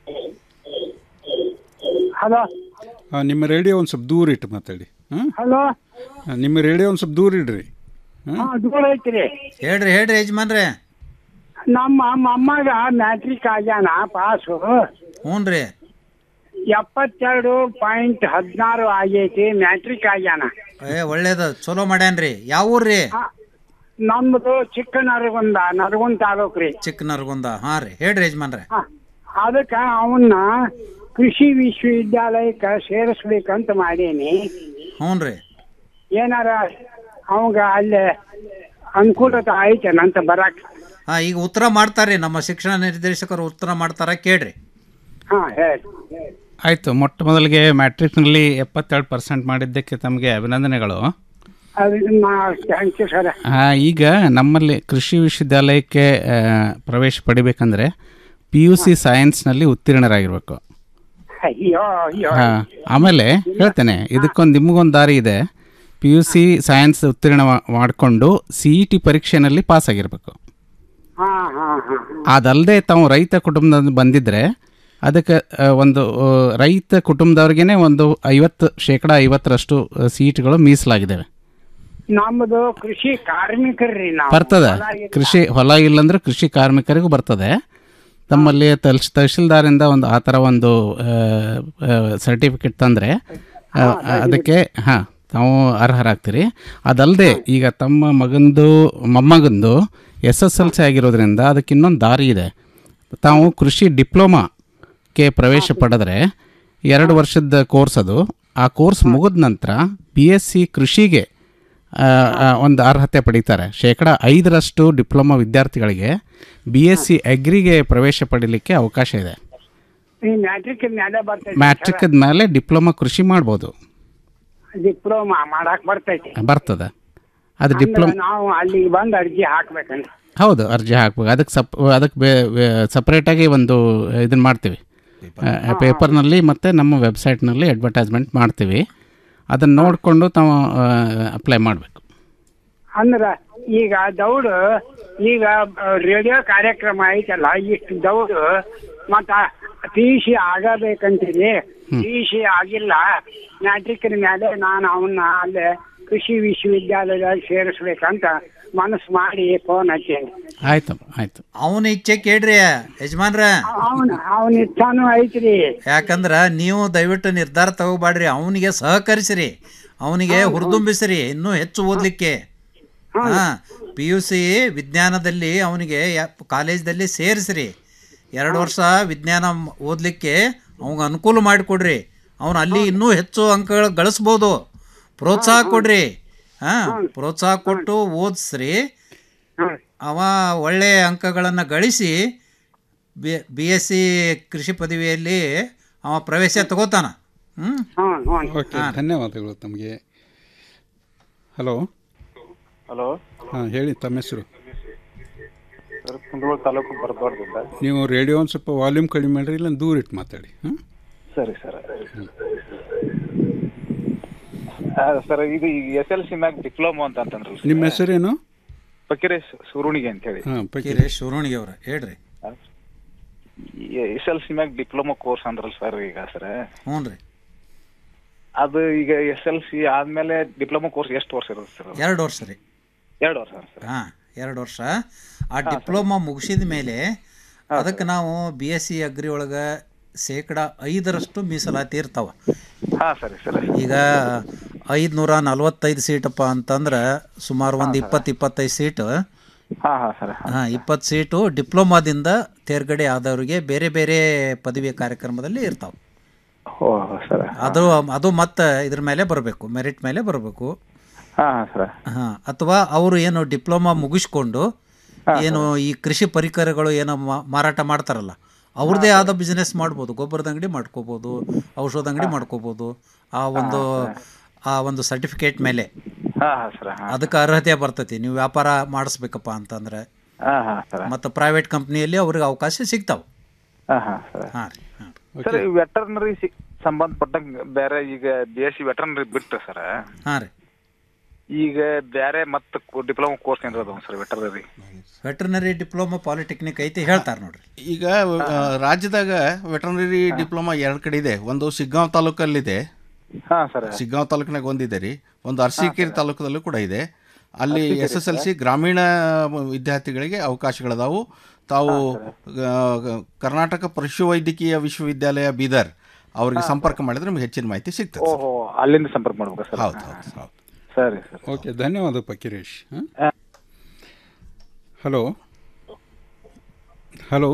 Speaker 20: ಹಲೋ
Speaker 14: ಹಾಂ ನಿಮ್ಮ ರೇಡಿಯೋ ಒಂದು ಸ್ವಲ್ಪ ದೂರ ಇಟ್ಟು ಮಾತಾಡಿ ಹಾಂ
Speaker 20: ಹಲೋ
Speaker 14: ನಿಮ್ಮ ರೇಡಿಯೋ ಒಂದು ಸ್ವಲ್ಪ ದೂರ ಇಡ್ರಿ ಹಾಂ
Speaker 20: ಹಾ ದೂರ ಐತ್ರಿ
Speaker 15: ಹೇಳ್ರಿ ಹೇಳ್ರಿ ಯಜಮಾನ್ರೆ
Speaker 20: ನಮ್ಮ ಮೊಮ್ಮಗ ಮ್ಯಾಟ್ರಿಕ್ ಆಗ್ಯಾನ ಪಾಸು
Speaker 15: ಹ್ಞೂ ರೀ
Speaker 20: ಎಪ್ಪತ್ತೆರಡು ಪಾಯಿಂಟ್ ಹದಿನಾರು ಆಗೈತಿ ಮ್ಯಾಟ್ರಿಕ್ ಆಗ್ಯಾನ
Speaker 15: ಏ ಒಳ್ಳೇದು ಚಲೋ ಮಾಡ್ಯಾನ್ರಿ ಯಾವ ಊರ್ರಿ
Speaker 20: ನಮ್ದು ಚಿಕ್ಕ ನರಗುಂದ ನರಗುಂದ ತಾಲೂಕ್ ರೀ
Speaker 15: ಚಿಕ್ಕ ನರಗುಂದ ಹಾಂ ರೀ ಹೇಳ್ರಿ ಯಜಮಾನ್ರೆ
Speaker 20: ಅದಕ್ಕ ಅವನ್ನ ಕೃಷಿ ವಿಶ್ವವಿದ್ಯಾಲಯಕ್ಕೆ ಸೇರಿಸ್ಬೇಕಂತ ಮಾಡೀನಿ
Speaker 15: ಹ್ಞೂ ರೀ
Speaker 20: ಏನಾರ ಅವಂಗ ಅಲ್ಲೇ ಅನುಕೂಲತೆ ಐತೇನಂತ ಬರಾಕ್
Speaker 15: ಹಾಂ ಈಗ ಉತ್ತರ ಮಾಡ್ತಾರೆ ನಮ್ಮ ಶಿಕ್ಷಣ ನಿರ್ದೇಶಕರು ಉತ್ತರ ಮಾಡ್ತಾರ ಕೇಳ್ರಿ
Speaker 20: ಹಾ ಹೇಳಿ
Speaker 21: ಆಯಿತು ಮೊಟ್ಟ ಮೊದಲಿಗೆ ಮ್ಯಾಟ್ರಿಕ್ನಲ್ಲಿ ಎಪ್ಪತ್ತೆರಡು ಪರ್ಸೆಂಟ್ ಮಾಡಿದ್ದಕ್ಕೆ ತಮಗೆ ಅಭಿನಂದನೆಗಳು
Speaker 20: ಅದನ್ನ ಥ್ಯಾಂಕ್ ಯು ಸರ್
Speaker 21: ಆ, ಈಗ ನಮ್ಮಲ್ಲಿ ಕೃಷಿ ವಿಶ್ವವಿದ್ಯಾಲಯಕ್ಕೆ ಆ, ಪ್ರವೇಶ ಪಡಿಬೇಕಂದ್ರೆ ಪಿ ಯು ಸಿ ಸೈನ್ಸ್ನಲ್ಲಿ ಉತ್ತೀರ್ಣರಾಗಿರ್ಬೇಕು
Speaker 20: ಅಯ್ಯೋ ಅಯ್ಯೋ
Speaker 21: ಹಾಂ ಆಮೇಲೆ ಹೇಳ್ತೇನೆ ಇದಕ್ಕೊಂದು ನಿಮಗೊಂದು ದಾರಿ ಇದೆ ಪಿ ಯು ಸಿ ಸೈನ್ಸ್ ಉತ್ತೀರ್ಣ ಮಾಡಿಕೊಂಡು ಸಿ ಇ ಟಿ ಪರೀಕ್ಷೆನಲ್ಲಿ ಪಾಸ್ ಆಗಿರಬೇಕು
Speaker 20: ಹಾ ಹಾ ಹಾ
Speaker 21: ಅದಲ್ಲದೆ ತಾವು ರೈತ ಕುಟುಂಬದಿಂದ ಬಂದಿದ್ದರೆ ಅದಕ್ಕೆ ಆ, ಒಂದು ಆ, ರೈತ ಕುಟುಂಬದವ್ರಿಗೇ ಒಂದು ಐವತ್ತು ಶೇಕಡ ಐವತ್ತರಷ್ಟು ಸೀಟ್ಗಳು ಮೀಸಲಾಗಿದ್ದಾವೆ
Speaker 20: ನಮ್ಮದು ಕೃಷಿ ಕಾರ್ಮಿಕರ್ರಿ ನಾವು
Speaker 21: ಬರ್ತದೆ
Speaker 20: ಹೊಲ ಇಲ್ಲ.
Speaker 21: ಕೃಷಿ ಹೊಲ ಇಲ್ಲಂದ್ರೆ ಕೃಷಿ ಕಾರ್ಮಿಕರಿಗೂ ಬರ್ತದೆ ತಮ್ಮಲ್ಲಿ ತಹಶ್ ತಹಶೀಲ್ದಾರಿಂದ ಒಂದು ಆ ಥರ ಒಂದು ಸರ್ಟಿಫಿಕೇಟ್ ತಂದರೆ ಅದಕ್ಕೆ ಹಾಂ ತಾವು ಅರ್ಹರಾಗ್ತೀರಿ ಅದಲ್ಲದೆ ಈಗ ತಮ್ಮ ಮಗಂದು ಮೊಮ್ಮಗಂದು ಎಸ್ ಎಸ್ ಎಲ್ ಸಿ ಆಗಿರೋದ್ರಿಂದ ಅದಕ್ಕೆ ಇನ್ನೊಂದು ದಾರಿ ಇದೆ ತಾವು ಕೃಷಿ ಡಿಪ್ಲೊಮಾಕ್ಕೆ ಪ್ರವೇಶ ಪಡೆದ್ರೆ ಎರಡು ವರ್ಷದ ಕೋರ್ಸ್ ಅದು ಆ ಕೋರ್ಸ್ ಮುಗಿದ ನಂತರ ಬಿ ಎಸ್ ಸಿ ಕೃಷಿಗೆ ಆ, ಆ, ಒಂದು ಅರ್ಹತೆ ಪಡೀತಾರೆ ಶೇಕಡ ಐದರಷ್ಟು ಡಿಪ್ಲೊಮಾ ವಿದ್ಯಾರ್ಥಿಗಳಿಗೆ ಬಿ ಎಸ್ ಸಿ ಅಗ್ರಿಗೆ ಪ್ರವೇಶ ಪಡೀಲಿಕ್ಕೆ ಅವಕಾಶ ಇದೆ
Speaker 20: ಈ ಮ್ಯಾಟ್ರಿಕ್ ಮೇಲೆ ಬರ್ತೈತಿ
Speaker 21: ಮ್ಯಾಟ್ರಿಕದ ಮೇಲೆ ಡಿಪ್ಲೊಮಾ ಕೃಷಿ ಮಾಡ್ಬೋದು
Speaker 20: ಡಿಪ್ಲೊಮಾ ಮಾಡಕ್ ಬರ್ತೈತಿ
Speaker 21: ಬರ್ತದೆ ಅದು
Speaker 20: ಅಂದ್ರೆ
Speaker 21: ಡಿಪ್ಲೊಮಾ
Speaker 20: ನಾವು ಅಲ್ಲಿಗೆ ಬಂದು ಅರ್ಜಿ ಹಾಕ್ಬೇಕಂತ
Speaker 21: ಹೌದು ಅರ್ಜಿ ಹಾಕ್ಬೇಕು ಅದಕ್ಕೆ ಸಪ್ ಅದಕ್ಕೆ ಬೇ ಸಪ್ರೇಟಾಗಿ ಒಂದು ಇದನ್ನು ಮಾಡ್ತೀವಿ ಪೇಪರ್ನಲ್ಲಿ ಮತ್ತು ನಮ್ಮ ವೆಬ್ಸೈಟ್ನಲ್ಲಿ ಅಡ್ವರ್ಟೈಸ್ಮೆಂಟ್ ಮಾಡ್ತೀವಿ ಅದನ್ನು ನೋಡಿಕೊಂಡು ತಾವು ಅಪ್ಲೈ ಮಾಡಬೇಕು
Speaker 20: ಅಂದ್ರ ಈಗ ದೌಡು ಈಗ ರೇಡಿಯೋ ಕಾರ್ಯಕ್ರಮ ಐತಲ್ಲ ಇಷ್ಟು ದೌಡು ಮತ್ತ ಪಿ ಸಿ ಆಗಬೇಕಂತೀರಿ ಪಿ ಸಿ ಆಗಿಲ್ಲ ಮ್ಯಾಟ್ರಿಕ್ನ ಮೇಲೆ ನಾನು ಅವನ್ನ ಅಲ್ಲೇ ಕೃಷಿ ವಿಶ್ವವಿದ್ಯಾಲಯದಾಗ ಸೇರಿಸ್ಬೇಕಂತ ಮನಸ್ಸು ಮಾಡಿ ಫೋನ್ ಹಚ್ಚೇನಿ
Speaker 21: ಆಯ್ತು ಆಯ್ತು
Speaker 15: ಅವನ ಇಚ್ಛೆ ಕೇಳ್ರಿ ಯಜಮಾನ್ರ
Speaker 20: ಅವನ ಅವನ ಇಚ್ಛಾನು ಐತ್ರಿ
Speaker 15: ಯಾಕಂದ್ರ ನೀವು ದಯವಿಟ್ಟು ನಿರ್ಧಾರ ತಗೋಬೇಡ್ರಿ ಅವನಿಗೆ ಸಹಕರಿಸಿರಿ ಅವನಿಗೆ ಹುರಿದುಂಬಿಸಿರಿ ಇನ್ನೂ ಹೆಚ್ಚು ಓದಲಿಕ್ಕೆ ಹಾ ಪಿ ಯು ಸಿ ವಿಜ್ಞಾನದಲ್ಲಿ ಅವನಿಗೆ ಕಾಲೇಜ್ದಲ್ಲಿ ಸೇರಿಸ್ರಿ ಎರಡು ವರ್ಷ ವಿಜ್ಞಾನ ಮ್- ಓದಲಿಕ್ಕೆ ಅವಂಗೆ ಅನುಕೂಲ ಮಾಡಿಕೊಡ್ರಿ ಅವನು ಅಲ್ಲಿ ಇನ್ನೂ ಹೆಚ್ಚು ಅಂಕಗಳು ಗಳಿಸ್ಬೋದು ಪ್ರೋತ್ಸಾಹ ಕೊಡ್ರಿ ಹಾಂ ಪ್ರೋತ್ಸಾಹ ಕೊಟ್ಟು ಓದಿಸ್ರಿ ಅವ ಒಳ್ಳೆಯ ಅಂಕಗಳನ್ನು ಗಳಿಸಿ ಬಿ ಬಿ ಎಸ್ ಸಿ ಕೃಷಿ ಪದವಿಯಲ್ಲಿ ಅವ ಪ್ರವೇಶ ತಗೋತಾನ ಹ್ಞೂ
Speaker 14: ಓಕೆ ಧನ್ಯವಾದಗಳು ತಮಗೆ ಹಲೋ
Speaker 22: ಹಲೋ
Speaker 14: ಹಾಂ ಹೇಳಿ ತಮ್ಮ ಹೆಸರು
Speaker 22: ಸರ್ ಕುಂದಗೋಳ ತಾಲೂಕು ಬರದವಾಡದಿಂದ
Speaker 14: ನೀವು ರೇಡಿಯೋ ಒಂದು ಸ್ವಲ್ಪ ವಾಲ್ಯೂಮ್ ಕಡಿಮೆ ಮಾಡಿರಿ ಇಲ್ಲ ದೂರ ಇಟ್ಟು ಮಾತಾಡಿ ಹಾಂ
Speaker 22: ಸರಿ ಸರ್ ಸರ್ ಇದು ಎಸ್ ಎಲ್ ಸಿ ಮ್ಯಾಗ್ ಡಿಪ್ಲೊಮಾ ಅಂತ ಅಂತಂದ್ರಲ್ಲ
Speaker 14: ನಿಮ್ಮ ಹೆಸರೇನು
Speaker 22: ಫಕೀರೇಶ್ ಸುರುಣಿಗೆ ಅಂತ ಹೇಳಿ
Speaker 14: ಹಾಂ
Speaker 15: ಕಿರೇಶ್ ಶುರುಣಿಗೆ ಅವ್ರ ಹೇಳ್ರಿ
Speaker 22: ಎಸ್ ಎಲ್ ಸಿ ಮ್ಯಾಗ ಡಿಪ್ಲೊಮಾ ಕೋರ್ಸ್ ಅಂದ್ರಲ್ಲ ಸರ್ ಈಗ ಸರ್
Speaker 15: ಹ್ಞೂ ರೀ
Speaker 22: ಅದು ಈಗ ಎಸ್ ಎಲ್ ಸಿ ಆದ್ಮೇಲೆ ಡಿಪ್ಲೊಮಾ ಕೋರ್ಸ್ ಎಷ್ಟು ವರ್ಷ ಇರುತ್ತೆ ಸರ್
Speaker 15: ಎರಡು ವರ್ಷ ರೀ
Speaker 22: ಎರಡು ವರ್ಷ ಸರ್
Speaker 15: ಹಾಂ ಎರಡು ವರ್ಷ ಆ ಡಿಪ್ಲೊಮಾ ಮುಗಿಸಿದ ಮೇಲೆ ಅದಕ್ಕೆ ನಾವು ಬಿ ಎಸ್ ಸಿ ಅಗ್ರಿ ಒಳಗೆ ಶೇಕಡ ಐದರಷ್ಟು ಮೀಸಲಾತಿ ಇರ್ತಾವ
Speaker 22: ಹಾ ಸರಿ ಸರ್
Speaker 15: ಈಗ ಐದುನೂರ ನಲ್ವತ್ತೈದು ಸೀಟಪ್ಪ ಅಂತಂದ್ರೆ ಸುಮಾರು ಒಂದು ಇಪ್ಪತ್ತು ಇಪ್ಪತ್ತೈದು ಸೀಟ್
Speaker 22: ಹಾ ಹಾ ಸರ್
Speaker 15: ಹಾಂ ಇಪ್ಪತ್ತು ಸೀಟು ಡಿಪ್ಲೊಮಾದಿಂದ ತೇರ್ಗಡೆ ಆದವರಿಗೆ ಬೇರೆ ಬೇರೆ ಪದವಿ ಕಾರ್ಯಕ್ರಮದಲ್ಲಿ ಇರ್ತಾವೆ
Speaker 22: ಓ ಸರ್
Speaker 15: ಅದು ಅದು ಮತ್ತೆ ಇದ್ರ ಮೇಲೆ ಬರಬೇಕು ಮೆರಿಟ್ ಮೇಲೆ ಬರಬೇಕು
Speaker 22: ಹಾ ಹಾ ಸರ್
Speaker 15: ಹಾಂ ಅಥವಾ ಅವರು ಏನು ಡಿಪ್ಲೊಮಾ ಮುಗಿಸ್ಕೊಂಡು ಏನು ಈ ಕೃಷಿ ಪರಿಕರಗಳು ಏನೋ ಮಾ- ಮಾರಾಟ ಮಾಡ್ತಾರಲ್ಲ ಅವ್ರದ್ದೇ ಆದ ಬಿಸ್ನೆಸ್ ಮಾಡ್ಬೋದು ಗೊಬ್ಬರದ ಅಂಗಡಿ ಮಾಡ್ಕೋಬೋದು ಔಷಧ ಅಂಗಡಿ ಮಾಡ್ಕೋಬೋದು ಆ ಒಂದು ಆ ಒಂದು ಸರ್ಟಿಫಿಕೇಟ್ ಮೇಲೆ
Speaker 22: ಹಾ ಹಾ ಸರ್ ಹಾ
Speaker 15: ಅದಕ್ಕೆ ಅರ್ಹತೆ ಬರ್ತೈತಿ ನೀವು ವ್ಯಾಪಾರ ಮಾಡಿಸ್ಬೇಕಪ್ಪ ಅಂತಂದ್ರೆ
Speaker 22: ಹಾ ಹಾ ಸರ್
Speaker 15: ಮತ್ತು ಪ್ರೈವೇಟ್ ಕಂಪ್ನಿಯಲ್ಲಿ ಅವ್ರಿಗೆ ಅವಕಾಶ ಸಿಗ್ತಾವೆ
Speaker 22: ಹಾ ಹಾ ಸರ್
Speaker 15: ಹಾಂ ರೀ ಹಾಂ
Speaker 22: ಸರ್ ವೆಟರ್ನರಿ ಸಂಬಂಧಪಟ್ಟಂಗೆ ಬೇರೆ ಈಗ ಬಿ ಎಸ್ ಸಿ ವೆಟರ್ನರಿ ಬಿಟ್ಟು ಸರ್
Speaker 15: ಹಾಂ ರೀ
Speaker 22: ಈಗ ಬೇರೆ ಮತ್ತೆ ಡಿಪ್ಲೊಮಾ ಕೋರ್ಸ್ ಏನಾರ ಅದಾವ sir veterinary
Speaker 15: veterinary diploma polytechnic ಐತಿ ಹೇಳ್ತಾರೆ ನೋಡ್ರಿ
Speaker 18: ಈಗ ಆ, ರಾಜ್ಯದಾಗ ವೆಟರ್ನರಿ ಡಿಪ್ಲೊಮಾ ಎರಡು ಕಡೆ ಇದೆ ಒಂದು ಶಿಗ್ಗಾಂವ್ ತಾಲೂಕಲ್ಲಿದೆ
Speaker 22: ಹಾ ಸರ್
Speaker 18: ಶಿಗ್ಗಾಂವ್ ತಾಲೂಕಿನಾಗ ಒಂದಿದೆ ರೀ ಒಂದು ಅರಸೀಕೆರೆ ತಾಲೂಕದಲ್ಲೂ ಕೂಡ ಇದೆ ಅಲ್ಲಿ
Speaker 22: Arsikere
Speaker 18: S S L C ಗ್ರಾಮೀಣ ವಿದ್ಯಾರ್ಥಿಗಳಿಗೆ ಅವಕಾಶಗಳದಾವು ತಾವು ಆ, ಕರ್ನಾಟಕ ಪಶುವೈದ್ಯಕೀಯ ವಿಶ್ವವಿದ್ಯಾಲಯ ಬೀದರ್ ಅವರಿಗೆ ಸಂಪರ್ಕ ಮಾಡಿದ್ರೆ ನಿಮ್ಗೆ ಹೆಚ್ಚಿನ ಮಾಹಿತಿ ಸಿಗ್ತದೆ ಸರ್.
Speaker 22: ಓಹೋ ಅಲ್ಲಿಂದ ಸಂಪರ್ಕ ಮಾಡ್ಬೇಕಾ ಸರ್
Speaker 18: ಹೌದು ಹೌದು ಹೌದು
Speaker 22: ಸರಿ ಸರ್
Speaker 14: ಓಕೆ ಧನ್ಯವಾದಪ್ಪ ಕಿರೀಶ್ ಹಲೋ ಹಲೋ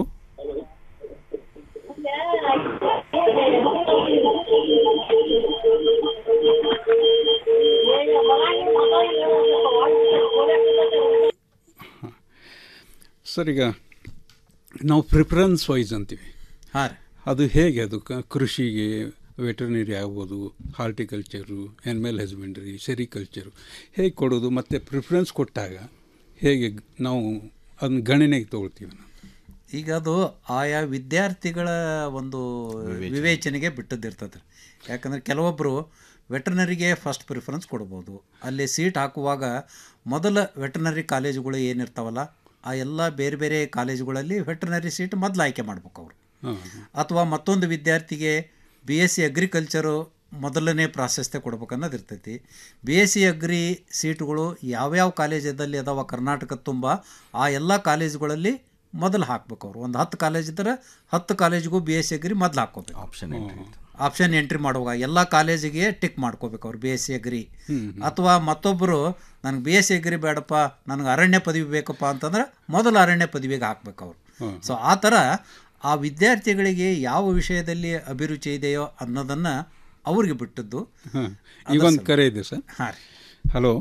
Speaker 14: ಸರ್ ಈಗ ನಾವು ಪ್ರಿಫರೆನ್ಸ್ ವೈಸ್ ಅಂತೀವಿ
Speaker 15: ಹಾಂ ರೀ
Speaker 14: ಅದು ಹೇಗೆ ಅದು ಕ- ಕೃಷಿಗೆ ವೆಟರ್ನರಿ ಆಗ್ಬೋದು ಹಾರ್ಟಿಕಲ್ಚರು ಆ್ಯನಿಮಲ್ ಹಸ್ಬೆಂಡ್ರಿ ಸೆರಿಕಲ್ಚರು ಹೇಗೆ ಕೊಡೋದು ಮತ್ತು ಪ್ರಿಫರೆನ್ಸ್ ಕೊಟ್ಟಾಗ ಹೇಗೆ ಗ್- ನಾವು ಅದನ್ನ ಗಣನೆಗೆ ತಗೊಳ್ತೀವಿ ನಾವು
Speaker 15: ಈಗ ಅದು ಆಯಾ ವಿದ್ಯಾರ್ಥಿಗಳ ಒಂದು ವಿವೇಚನೆಗೆ ಬಿಟ್ಟದ್ದಿರ್ತದೆ ಯಾಕಂದರೆ ಕೆಲವೊಬ್ಬರು ವೆಟರ್ನರಿಗೆ ಫಸ್ಟ್ ಪ್ರಿಫರೆನ್ಸ್ ಕೊಡ್ಬೋದು ಅಲ್ಲಿ ಸೀಟ್ ಹಾಕುವಾಗ ಮೊದಲ ವೆಟರ್ನರಿ ಕಾಲೇಜುಗಳು ಏನಿರ್ತಾವಲ್ಲ ಆ ಎಲ್ಲ ಬೇರೆ ಬೇರೆ ಕಾಲೇಜುಗಳಲ್ಲಿ ವೆಟರ್ನರಿ ಸೀಟ್ ಮೊದಲು ಆಯ್ಕೆ ಮಾಡ್ಬೇಕು ಅವರು
Speaker 14: ಹಾಂ
Speaker 15: ಅಥವಾ ಮತ್ತೊಂದು ವಿದ್ಯಾರ್ಥಿಗೆ ಬಿ ಎಸ್ ಸಿ ಅಗ್ರಿಕಲ್ಚರು ಮೊದಲನೇ ಪ್ರಾಶಸ್ತ್ಯ ಕೊಡ್ಬೇಕು ಅನ್ನೋದು ಇರ್ತೈತಿ ಬಿ ಎಸ್ ಸಿ ಅಗ್ರಿ ಸೀಟುಗಳು ಯಾವ್ಯಾವ ಕಾಲೇಜದಲ್ಲಿ ಅದಾವ ಕರ್ನಾಟಕದ ತುಂಬ ಆ ಎಲ್ಲ ಕಾಲೇಜುಗಳಲ್ಲಿ ಮೊದಲು ಹಾಕ್ಬೇಕು ಅವರು ಒಂದು ಹತ್ತು ಕಾಲೇಜ್ ಇದ್ದರೆ ಹತ್ತು ಕಾಲೇಜಿಗೂ ಬಿ ಎಸ್ ಸಿ ಅಗ್ರಿ ಮೊದಲು ಹಾಕ್ಕೋಬೇಕು
Speaker 18: ಆಪ್ಷನ್
Speaker 15: ಆಪ್ಷನ್ ಎಂಟ್ರಿ ಮಾಡುವಾಗ ಎಲ್ಲ ಕಾಲೇಜಿಗೆ ಟಿಕ್ ಮಾಡ್ಕೋಬೇಕು ಅವ್ರು ಬಿ ಎಸ್ ಸಿ ಅಗ್ರಿ ಅಥವಾ ಮತ್ತೊಬ್ಬರು ನನಗೆ ಬಿ ಎಸ್ ಸಿ ಅಗ್ರಿ ಬೇಡಪ್ಪ ನನಗೆ ಅರಣ್ಯ ಪದವಿ ಬೇಕಪ್ಪ ಅಂತಂದ್ರೆ ಮೊದಲು ಅರಣ್ಯ ಪದವಿಗೆ ಹಾಕ್ಬೇಕು ಅವರು
Speaker 14: ಹ್ಮ್.
Speaker 15: ಸೊ ಆ ಥರ ಆ ವಿದ್ಯಾರ್ಥಿಗಳಿಗೆ ಯಾವ ವಿಷಯದಲ್ಲಿ ಅಭಿರುಚಿ ಇದೆಯೋ ಅನ್ನೋದನ್ನು ಅವ್ರಿಗೆ ಬಿಟ್ಟದ್ದು
Speaker 14: ಹಾಂ ಈಗ ಒಂದು ಕರೆ ಇದೆ ಸರ್
Speaker 15: ಹಾಂ ರೀ
Speaker 14: ಹಲೋ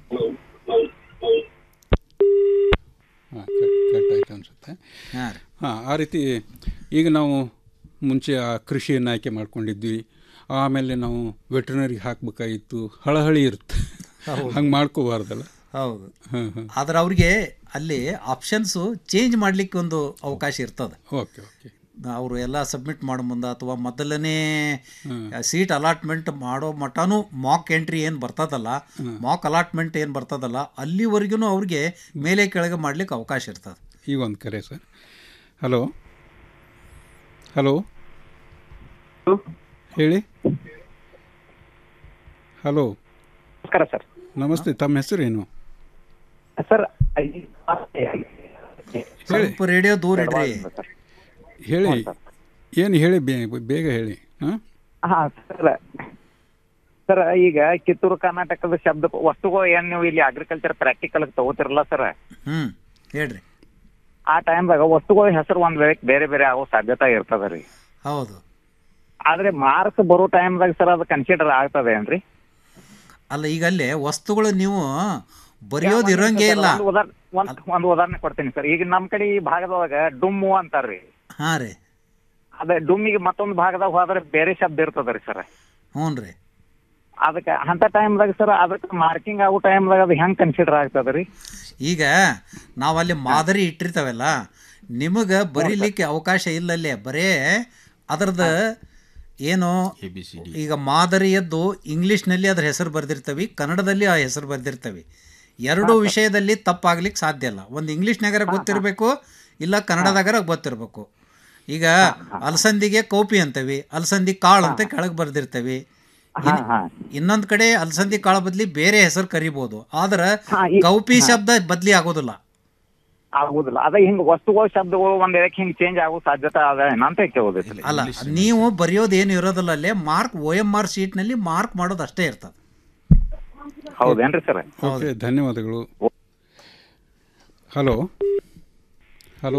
Speaker 14: ಹಾಂ ಕಟ್ ಆಯ್ತು ಅನಿಸುತ್ತೆ
Speaker 15: ಹಾಂ ರೀ
Speaker 14: ಹಾಂ ಆ ರೀತಿ ಈಗ ನಾವು ಮುಂಚೆ ಆ ಕೃಷಿಯನ್ನು ಆಯ್ಕೆ ಮಾಡ್ಕೊಂಡಿದ್ವಿ ಆಮೇಲೆ ನಾವು ವೆಟರ್ನರಿಗೆ ಹಾಕಬೇಕಾಗಿತ್ತು ಹಳಹಳಿ ಇರುತ್ತೆ
Speaker 15: ಹೌದು.
Speaker 14: ಹಂಗೆ ಮಾಡ್ಕೋಬಾರ್ದಲ್ಲ
Speaker 15: ಹೌದು
Speaker 14: ಹಾಂ ಹಾಂ
Speaker 15: ಆದ್ರೆ ಅವ್ರಿಗೆ ಅಲ್ಲಿ ಆಪ್ಷನ್ಸು ಚೇಂಜ್ ಮಾಡಲಿಕ್ಕೆ ಒಂದು ಅವಕಾಶ ಇರ್ತದೆ
Speaker 14: ಓಕೆ ಓಕೆ
Speaker 15: ಅವರು ಎಲ್ಲ ಸಬ್ಮಿಟ್ ಮಾಡೋ ಮುಂದೆ ಅಥವಾ ಮೊದಲನೇ ಸೀಟ್ ಅಲಾಟ್ಮೆಂಟ್ ಮಾಡೋ ಮಟನೂ ಮಾಕ್ ಎಂಟ್ರಿ ಏನು ಬರ್ತದಲ್ಲ ಮಾಕ್ ಅಲಾಟ್ಮೆಂಟ್ ಏನು ಬರ್ತದಲ್ಲ ಅಲ್ಲಿವರೆಗೂ ಅವ್ರಿಗೆ ಮೇಲೆ ಕೆಳಗೆ ಮಾಡ್ಲಿಕ್ಕೆ ಅವಕಾಶ ಇರ್ತದೆ
Speaker 14: ಈಗ ಒಂದು ಕರೆ ಸರ್ ಹಲೋ ಹಲೋ ಹೇಳಿ ಹಲೋ
Speaker 22: ನಮಸ್ಕಾರ ಸರ್
Speaker 14: ನಮಸ್ತೆ ತಮ್ಮ ಹೆಸರೇನು
Speaker 22: ಸರ್
Speaker 15: ಸ್ವಲ್ಪ ರೇಡಿಯೋ ದೂರ ಇಡ್ರಿ
Speaker 14: ಹೇಳಿ ಏನು ಹೇಳಿ ಬೇ- ಬೇಗ ಹೇಳಿ ಹಾಂ
Speaker 22: ಹಾ ಸರ್ ಸರ್ ಈಗ ಕಿತ್ತೂರು ಕರ್ನಾಟಕದ ಶಬ್ದ ವಸ್ತುಗಳು ಏನ್ ನೀವು ಇಲ್ಲಿ ಅಗ್ರಿಕಲ್ಚರ್ ಪ್ರಾಕ್ಟಿಕಲ್ ತಗೋತಿರಲ್ಲ ಸರ್
Speaker 15: ಹ್ಞೂ ಹೇಳ್ರಿ
Speaker 22: ಆ ಟೈಮ್ದಾಗ ವಸ್ತುಗಳ ಹೆಸರು ಒಂದ್ ವೇಳೆ ಬೇರೆ ಬೇರೆ ಆಗೋ ಸಾಧ್ಯತೆ ಇರ್ತದ ರೀ
Speaker 15: ಹೌದು
Speaker 22: ಆದ್ರೆ ಮಾರ್ಕ್ಸ್ ಬರೋ ಟೈಮ್ದಾಗ ಸರ್ ಅದು ಕನ್ಸಿಡರ್ ಆಗ್ತದೆ ಏನ್ರಿ
Speaker 15: ಅಲ್ಲ ಈಗ ಅಲ್ಲೇ ವಸ್ತುಗಳು ನೀವು ಬರೆಯೋದು ಇರೋಂಗೇ ಇಲ್ಲ
Speaker 22: ಒಂದ್ ಉದಾಹರಣೆ ಒಂದ್ ಒಂದ್ ಉದಾಹರಣೆ ಕೊಡ್ತೀನಿ ಸರ್ ಈಗ ನಮ್ ಕಡೆ ಈ ಭಾಗದೊಳಗ ಡುಮ್ಮು ಅಂತಾರ್ರಿ
Speaker 15: ಹಾಂ ರೀ
Speaker 22: ಅದೇ ಡುಮ್ಮಿಗೆ ಮತ್ತೊಂದು ಭಾಗದಾಗ ಹೋದ್ರೆ ಬೇರೆ ಶಬ್ದ ಇರ್ತದ ರೀ ಸರ್
Speaker 15: ಹ್ಞೂ ರೀ
Speaker 22: ಅದಕ್ಕೆ ಅಂತ ಟೈಮ್ದಾಗ ಸರ್ ಅದಕ್ಕೆ ಮಾರ್ಕಿಂಗ್ ಆಗೋ ಟೈಮ್ದಾಗ ಅದು ಹೆಂಗ್ ಕನ್ಸಿಡರ್ ಆಗ್ತದ ರೀ
Speaker 15: ಈಗ ನಾವು ಅಲ್ಲಿ ಮಾದರಿ ಇಟ್ಟಿರ್ತಾವಲ್ಲ ನಿಮಗೆ ಬರೀಲಿಕ್ಕೆ ಅವಕಾಶ ಇಲ್ಲಲ್ಲೇ ಬರೇ ಅದರದ್ದು ಏನು ಈಗ ಮಾದರಿಯದ್ದು ಇಂಗ್ಲೀಷ್ನಲ್ಲಿ ಅದ್ರ ಹೆಸರು ಬರೆದಿರ್ತವೆ ಕನ್ನಡದಲ್ಲಿ ಆ ಹೆಸರು ಬರೆದಿರ್ತವೆ ಎರಡು
Speaker 22: ಹಾ, ಸರ್.
Speaker 15: ವಿಷಯದಲ್ಲಿ ತಪ್ಪಾಗ್ಲಿಕ್ಕೆ ಸಾಧ್ಯ ಇಲ್ಲ ಒಂದು ಇಂಗ್ಲೀಷ್ನಾಗರ ಗೊತ್ತಿರಬೇಕು ಇಲ್ಲ ಕನ್ನಡದಾಗರ ಗೊತ್ತಿರಬೇಕು ಈಗ ಅಲಸಂದಿಗೆ ಕೌಪಿ ಅಂತೇವಿ ಅಲಸಂದಿ ಕಾಳು ಅಂತ ಕೆಳಗೆ ಬರ್ದಿರ್ತೇವಿ ಇನ್ನೊಂದು ಕಡೆ ಅಲಸಂದಿ ಕಾಳು ಬದಲಿ ಬೇರೆ ಹೆಸರು ಕರಿಬೋದು ಆದ್ರೆ ಕೌಪಿ
Speaker 22: ಹಾ.
Speaker 15: ಶಬ್ದ ಬದಲಿ ಆಗೋದಿಲ್ಲ
Speaker 22: ಆಗುದಿಲ್ಲ ಅದ ಹಿಂಗ್ ವಸ್ತುಗಳು ಶಬ್ದಗಳು ಒಂದ್ ಇದಕ್ಕೆ ಹಿಂಗ್ ಚೇಂಜ್ ಆಗೋ ಸಾಧ್ಯತೆ ಅದ ಅಂತ ಕೇಳೋದೈತಿ
Speaker 15: ಅಲ್ಲ ನೀವು ಬರೆಯೋದು ಏನು ಇರೋದಿಲ್ಲ ಅಲ್ಲೇ ಮಾರ್ಕ್ ಒ ಎಮ್ ಆರ್ ಶೀಟ್ನಲ್ಲಿ ಮಾರ್ಕ್ ಮಾಡೋದು ಅಷ್ಟೇ ಇರ್ತದೆ
Speaker 22: ಹೌದೇನ್ರಿ ಸರ್
Speaker 14: ಓಕೆ ಧನ್ಯವಾದಗಳು ಹಲೋ ಹಲೋ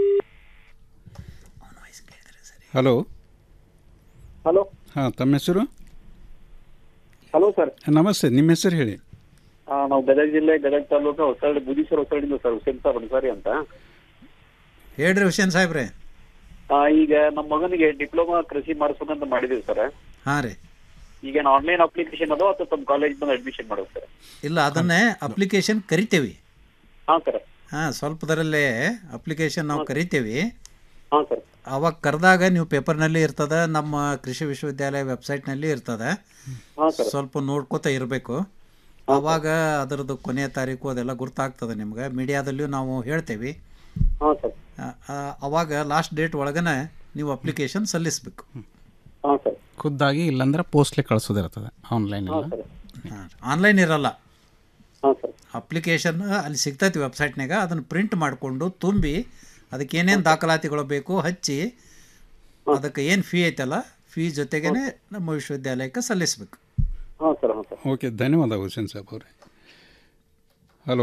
Speaker 14: ಹಲೋ
Speaker 1: ಹಲೋ
Speaker 14: ಹಾಂ ತಮ್ಮ ಹೆಸರು
Speaker 1: ಹಲೋ ಸರ್
Speaker 14: ನಮಸ್ತೆ ನಿಮ್ಮ ಹೆಸರು ಹೇಳಿ
Speaker 1: ನಾವು ಗದಗ ಜಿಲ್ಲೆ ಗದಗ ತಾಲೂಕು ಹೊಸಳ್ಳಿ ಬುದೀಶ್ವರ ಹೊಸಳ್ಳಿಂದ ಸರ್ ಹುಸೇನ್ ಸಾಬ್ ಅನ್ಸಾರಿ ಅಂತ
Speaker 15: ಹೇಳ್ರಿ ಹುಸೇನ್ ಸಾಹೇಬ್ರೆ
Speaker 1: ಆ, ಈಗ ನಮ್ಮ ಮಗನಿಗೆ ಡಿಪ್ಲೊಮಾ ಕೃಷಿ ಮಾಡಿಸ್ಬೇಕಂತ ಮಾಡಿದೀವಿ ಸರ್
Speaker 15: ಹಾಂ ರೀ
Speaker 1: ಈಗ ಆನ್ಲೈನ್ ಅಪ್ಲಿಕೇಶನ್ ಅದೋ ಅಥವಾ ತಮ್ಮ ಕಾಲೇಜ್ ಬಂದು ಅಡ್ಮಿಷನ್ ಮಾಡೋದು ಸರ್
Speaker 15: ಇಲ್ಲ ಅದನ್ನೇ ಅಪ್ಲಿಕೇಶನ್ ಕರಿತೇವೆ
Speaker 1: ಹಾಂ ಸರ್
Speaker 15: ಹಾಂ ಸ್ವಲ್ಪದರಲ್ಲೇ ಅಪ್ಲಿಕೇಶನ್ ನಾವು ಕರಿತೇವೆ
Speaker 1: ಹಾಂ ಸರ್
Speaker 15: ಅವಾಗ ಕರೆದಾಗ ನೀವು ಪೇಪರ್ನಲ್ಲಿ ಇರ್ತದ ನಮ್ಮ ಕೃಷಿ ವಿಶ್ವವಿದ್ಯಾಲಯ ವೆಬ್ಸೈಟ್ನಲ್ಲಿ ಇರ್ತದ
Speaker 1: ಹಾಂ ಸರ್
Speaker 15: ಸ್ವಲ್ಪ ನೋಡ್ಕೋತಾ ಇರಬೇಕು ಅವಾಗ ಅದರದ್ದು ಕೊನೆಯ ತಾರೀಕು ಅದೆಲ್ಲ ಗುರ್ತಾಗ್ತದೆ ನಿಮ್ಗೆ ಮೀಡಿಯಾದಲ್ಲಿಯೂ ನಾವು ಹೇಳ್ತೇವೆ
Speaker 1: ಹಾಂ ಸರ್
Speaker 15: ಆ, ಆ, ಅವಾಗ ಲಾಸ್ಟ್ ಡೇಟ್ ಒಳಗನೆ ನೀವು ಅಪ್ಲಿಕೇಶನ್ ಸಲ್ಲಿಸಬೇಕು
Speaker 1: ಹಾಂ ಸರ್
Speaker 21: ಖುದ್ದಾಗಿ ಇಲ್ಲಾಂದ್ರೆ ಪೋಸ್ಟ್ಲಿ ಕಳಿಸೋದಿರ್ತದೆ ಆನ್ಲೈನ್
Speaker 1: ಹಾಂ
Speaker 21: ಎಲ್ಲ
Speaker 1: ಸರ್
Speaker 15: ಆನ್ಲೈನ್ ಇರಲ್ಲ
Speaker 1: ಹಾಂ ಸರ್
Speaker 15: ಅಪ್ಲಿಕೇಶನ್ ಅಲ್ಲಿ ಸಿಗ್ತೈತಿ ವೆಬ್ಸೈಟ್ನಾಗ ಅದನ್ನು ಪ್ರಿಂಟ್ ಮಾಡಿಕೊಂಡು ತುಂಬಿ ಅದಕ್ಕೆ ಏನೇನು ದಾಖಲಾತಿಗಳು ಬೇಕು ಹಚ್ಚಿ ಅದಕ್ಕೆ ಏನು ಫೀ ಐತಲ್ಲ ಫೀ ಜೊತೆಗೇನೆ ನಮ್ಮ ವಿಶ್ವವಿದ್ಯಾಲಯಕ್ಕೆ ಸಲ್ಲಿಸಬೇಕು
Speaker 1: ಹಾಂ ಸರ್ ಹಾಂ ಸರ್
Speaker 14: ಓಕೆ ಧನ್ಯವಾದ ಹುಸೇನ್ ಸಾಬ್ ಅವರೇ ಹಲೋ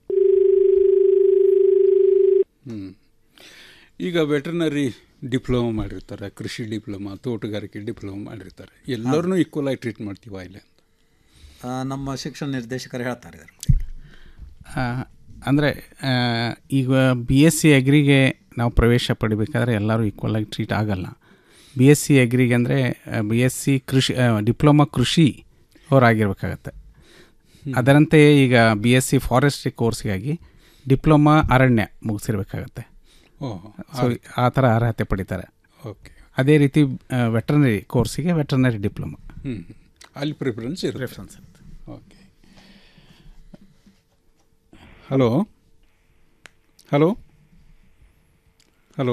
Speaker 14: ಹ್ಞೂ ಈಗ ವೆಟರ್ನರಿ ಡಿಪ್ಲೊಮಾ ಮಾಡಿರ್ತಾರೆ ಕೃಷಿ ಡಿಪ್ಲೊಮಾ ತೋಟಗಾರಿಕೆ ಡಿಪ್ಲೊಮಾ ಮಾಡಿರ್ತಾರೆ ಎಲ್ಲರನ್ನೂ ಈಕ್ವಲ್ ಆಗಿ ಟ್ರೀಟ್ ಮಾಡ್ತೀವ ಇಲ್ಲಿ
Speaker 15: ಆ, ನಮ್ಮ ಶಿಕ್ಷಣ ನಿರ್ದೇಶಕರು ಹೇಳ್ತಾರೆ ಇದ್ರ
Speaker 21: ಅಂದರೆ ಈಗ ಬಿ ಎಸ್ ಸಿ ಅಗ್ರಿಗೆ ನಾವು ಪ್ರವೇಶ ಪಡಿಬೇಕಾದ್ರೆ ಎಲ್ಲರೂ ಈಕ್ವಲ್ ಆಗಿ ಟ್ರೀಟ್ ಆಗಲ್ಲ ಬಿ ಎಸ್ ಸಿ ಅಗ್ರಿಗೆ ಅಂದರೆ ಬಿ ಎಸ್ ಸಿ ಕೃಷಿ ಡಿಪ್ಲೊಮಾ ಕೃಷಿ ಅವರಾಗಿರ್ಬೇಕಾಗತ್ತೆ ಅದರಂತೆ ಈಗ ಬಿ ಎಸ್ ಸಿ ಫಾರೆಸ್ಟ್ರಿ ಕೋರ್ಸ್ಗಾಗಿ ಡಿಪ್ಲೊಮಾ ಅರಣ್ಯ ಮುಗಿಸಿರ್ಬೇಕಾಗತ್ತೆ
Speaker 14: ಓಹ್,
Speaker 21: ಸೊ ಆ ಥರ ಅರ್ಹತೆ ಪಡಿತಾರೆ
Speaker 14: ಓಕೆ
Speaker 21: ಅದೇ ರೀತಿ ವೆಟರ್ನರಿ ಕೋರ್ಸಿಗೆ ವೆಟರ್ನರಿ ಡಿಪ್ಲೊಮಾ
Speaker 14: ಹ್ಞೂ ಅಲ್ಲಿ ಪ್ರಿಫರೆನ್ಸ್ ಇರುತ್ತೆ
Speaker 21: ಪ್ರಿಫರೆನ್ಸ್ ಇರುತ್ತೆ
Speaker 14: okay hello hello hello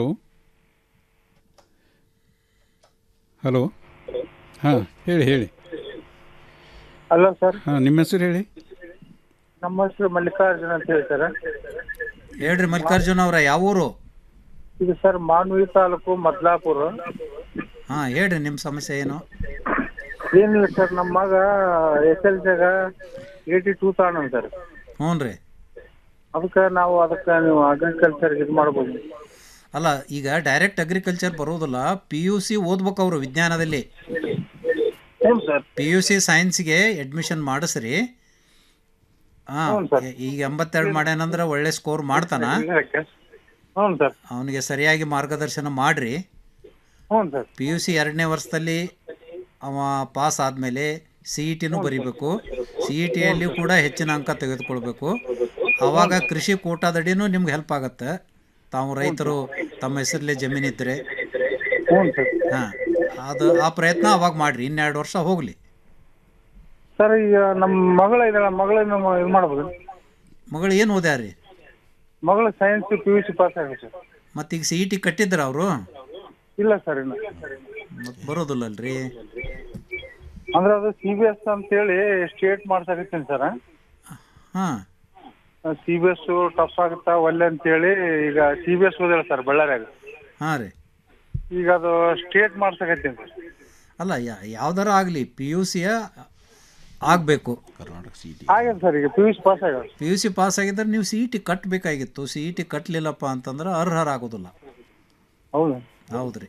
Speaker 14: hello ಹಾಂ ಹೇಳಿ ಹೇಳಿ
Speaker 1: ಹಲೋ ಸರ್
Speaker 14: ಹಾಂ ನಿಮ್ಮ ಹೆಸರು ಹೇಳಿ
Speaker 1: ನಮ್ಮ ಹೆಸರು ಮಲ್ಲಿಕಾರ್ಜುನ್ ಅಂತ ಹೇಳಿ ಸರ್
Speaker 15: ಹೇಳ್ರಿ ಮಲ್ಲಿಕಾರ್ಜುನ ಅವರ ಯಾವ ಊರು
Speaker 1: ಇದು ಸರ್ ಮಾನ್ವಿ ತಾಲೂಕು ಮದ್ಲಾಪುರ
Speaker 15: ಹಾಂ ಹೇಳ್ರಿ ನಿಮ್ಮ ಸಮಸ್ಯೆ ಏನು
Speaker 1: ಏನಿಲ್ಲ ಸರ್ ನಮ್ಮ ಮಗ ಎಸ್ ಎಲ್ ಸಿಗ ಏಯ್ಟಿ ಟೂ ತಗೊಂಡ್ ಸರ್
Speaker 15: ಹ್ಞೂ ರೀ
Speaker 1: ಅದಕ್ಕೆ ನಾವು ಅದಕ್ಕೆ ನೀವು ಅಗ್ರಿಕಲ್ಚರ್ ಇದು ಮಾಡ್ಬೋದು
Speaker 15: ಅಲ್ಲ ಈಗ ಡೈರೆಕ್ಟ್ ಅಗ್ರಿಕಲ್ಚರ್ ಬರೋದಿಲ್ಲ ಪಿ ಯು ಸಿ ಓದ್ಬೇಕು ಅವರು ವಿಜ್ಞಾನದಲ್ಲಿ ಪಿ ಯು ಸಿ ಸೈನ್ಸ್ಗೆ ಅಡ್ಮಿಷನ್ ಮಾಡಿಸ್ರಿ ಹಾಂ ಈಗ ಎಂಬತ್ತೆರಡು ಮಾಡ್ಯಾನಂದ್ರೆ ಒಳ್ಳೆ ಸ್ಕೋರ್ ಮಾಡ್ತಾನ
Speaker 1: ಹ್ಞೂ ಸರ್
Speaker 15: ಅವನಿಗೆ ಸರಿಯಾಗಿ ಮಾರ್ಗದರ್ಶನ ಮಾಡ್ರಿ
Speaker 1: ಹ್ಞೂ ಸರ್
Speaker 15: ಪಿ ಯು ಸಿ ಎರಡನೇ ವರ್ಷದಲ್ಲಿ ಅವ ಪಾಸ್ ಆದಮೇಲೆ ಸಿ ಇ ಟಿನೂ ಬರೀಬೇಕು ಸಿ ಇ ಟಿಯಲ್ಲಿಯೂ ಕೂಡ ಹೆಚ್ಚಿನ ಅಂಕ ತೆಗೆದುಕೊಳ್ಬೇಕು ಆವಾಗ ಕೃಷಿ ಕೋಟಾದಡಿನೂ ನಿಮ್ಗೆ ಹೆಲ್ಪ್ ಆಗುತ್ತೆ ತಾವು ರೈತರು ತಮ್ಮ ಹೆಸರಲ್ಲೇ ಜಮೀನಿದ್ರೆ ಹಾಂ ಅದು ಆ ಪ್ರಯತ್ನ ಅವಾಗ ಮಾಡ್ರಿ ಇನ್ನೆರಡು ವರ್ಷ ಹೋಗಲಿ
Speaker 1: ಸರ್ ಈಗ ನಮ್ಮ ಮಗಳ ಇದ್ದಾಳ ಮಗಳನ್ನ ಇದು ಮಾಡ್ಬೋದು
Speaker 15: ಮಗಳು ಏನು ಓದ್ಯಾರಿ
Speaker 1: ಮಗಳು science P U C pass ಆಗಿದೆ ಸರ್
Speaker 15: ಮತ್ತೀಗ ಸಿ ಇ ಟಿ ಕಟ್ಟಿದ್ರ ಅವರು
Speaker 1: ಇಲ್ಲ ಸರ್ ಇನ್ನು
Speaker 15: ಮತ್ತೆ ಬರೋದಿಲ್ಲಲ್ರಿ
Speaker 1: ಅಂದ್ರೆ ಅದು ಸಿ ಬಿ ಎಸ್ ಅಂತೇಳಿ ಸ್ಟೇಟ್ ಮಾಡ್ಸಕತ್ತೀನಿ ಸರ್
Speaker 15: ಹಾಂ
Speaker 1: ಸಿ ಬಿ ಎಸ್ ಟಫ್ ಆಗುತ್ತಾ ಒಲ್ಲೆ ಅಂತೇಳಿ ಈಗ ಸಿ ಬಿ ಎಸ್ ಓದಿಲ್ಲ ಸರ್ ಬಳ್ಳಾರಿಯಾಗ
Speaker 15: ಹಾಂ ರೀ
Speaker 1: ಈಗ ಅದು ಸ್ಟೇಟ್ ಮಾಡ್ಸಕತ್ತೀನಿ ಸರ್
Speaker 15: ಅಲ್ಲ ಯಾ ಯಾವ್ದಾರ ಆಗಲಿ ಪಿ ಯು ಸಿಯ ಆಗಬೇಕು
Speaker 1: ಆಗ್ಯದ ಸರ್ ಈಗ ಪಿ ಯು ಸಿ ಪಾಸ್ ಆಗ್ಯದ
Speaker 15: ಪಿ ಯು ಸಿ ಪಾಸ್ ಆಗಿದ್ರೆ ನೀವು ಸಿ ಇ ಟಿ ಕಟ್ಟಬೇಕಾಗಿತ್ತು ಸಿ ಇ ಟಿ ಕಟ್ಟಲಿಲ್ಲಪ್ಪ ಅಂತಂದ್ರೆ ಅರ್ಹರಾಗೋದಿಲ್ಲ
Speaker 1: ಹೌದು
Speaker 15: ಹೌದ್ರಿ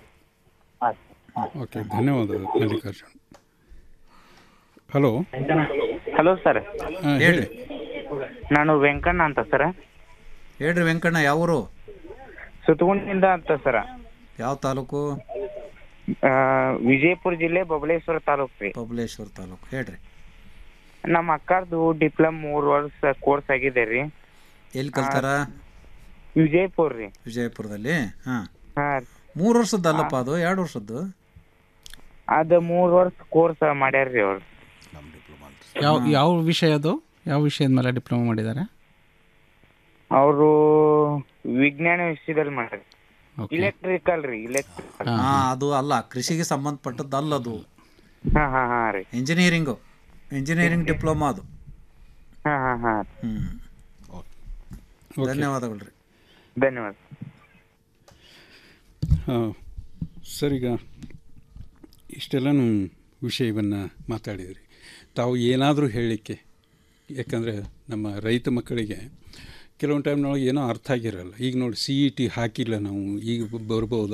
Speaker 14: ಓಕೆ ಧನ್ಯವಾದಗಳು ಮಲ್ಲಿಕಾರ್ಜುನ್ ಹಲೋ
Speaker 1: ಹಲೋ ಸರ್
Speaker 14: ಹಾಂ
Speaker 15: ಹೇಳ್ರಿ
Speaker 1: ನಾನು ವೆಂಕಣ್ಣ ಅಂತ ಸರ್
Speaker 15: ಹೇಳ್ರಿ ವೆಂಕಣ್ಣ ಯಾವೂರು
Speaker 1: ಸುತ್ತಗುಂಡಿಂದ ಅಂತ ಸರ್
Speaker 15: ಯಾವ ತಾಲೂಕು
Speaker 1: ವಿಜಯಪುರ ಜಿಲ್ಲೆ ಬಬಲೇಶ್ವರ ತಾಲೂಕ್ ರೀ
Speaker 15: ಬಬಲೇಶ್ವರ ತಾಲೂಕು ಹೇಳ್ರಿ
Speaker 1: ನಮ್ಮ ಅಕ್ಕಾರ್ದು ಡಿಪ್ಲೊಮ್ ಮೂರ್ ವರ್ಷ ಕೋರ್ಸ್ ಆಗಿದೆ ರೀ
Speaker 15: ಎಲ್ಲಿ ಕಲ್ತಾರ
Speaker 1: ವಿಜಯಪುರ ರೀ
Speaker 15: ವಿಜಯಪುರದಲ್ಲಿ ಹಾಂ
Speaker 1: ಹಾ
Speaker 15: ಮೂರು ವರ್ಷದ್ದು ಅಲ್ಲಪ್ಪ ಅದು ಎರಡು ವರ್ಷದ್ದು
Speaker 1: ಅದ ಮೂರ್ ವರ್ಷ ಕೋರ್ಸ್ ಮಾಡ್ಯಾರ್ರಿ ಅವ್ರು
Speaker 21: ಯಾವ ಯಾವ ವಿಷಯ ಅದು ಯಾವ ವಿಷಯದ ಮೇಲೆ ಡಿಪ್ಲೊಮಾ ಮಾಡಿದ್ದಾರೆ
Speaker 2: ಅವರು ವಿಜ್ಞಾನ ವಿಷಯದಲ್ಲಿ ಮಾಡ್ರಿ
Speaker 21: Okay.
Speaker 2: ಇಲೆಕ್ಟ್ರಿಕಲ್ ರೀ ಇಲೆಕ್ಟ್ರಿಕಲ್
Speaker 15: ಹಾ ಅದು ಅಲ್ಲ ಕೃಷಿಗೆ ಸಂಬಂಧಪಟ್ಟದ್ದು ಅಲ್ಲದು
Speaker 2: ಹಾ ಹಾ ಹಾ ರೀ
Speaker 15: ಇಂಜಿನಿಯರಿಂಗು ಇಂಜಿನಿಯರಿಂಗ್ ಡಿಪ್ಲೊಮಾ ಅದು
Speaker 2: ಹಾ ಹಾ ಹಾ
Speaker 15: ಹ್ಮ್
Speaker 14: Okay.
Speaker 15: ಧನ್ಯವಾದಗಳು ರೀ
Speaker 2: ಧನ್ಯವಾದ
Speaker 14: ಹಾಂ ಸರ್ ಈಗ ಇಷ್ಟೆಲ್ಲನೂ ವಿಷಯವನ್ನು ಮಾತಾಡಿದ್ರಿ ತಾವು ಏನಾದರೂ ಹೇಳಲಿಕ್ಕೆ ಯಾಕಂದರೆ ನಮ್ಮ ರೈತ ಮಕ್ಕಳಿಗೆ ಕೆಲವೊಂದು ಟೈಮ್ನೊಳಗೆ ಏನೋ ಅರ್ಥ ಆಗಿರಲ್ಲ ಈಗ ನೋಡಿ ಸಿ ಇ ಟಿ ಹಾಕಿಲ್ಲ ನಾವು ಈಗ ಬರ್ಬೋದು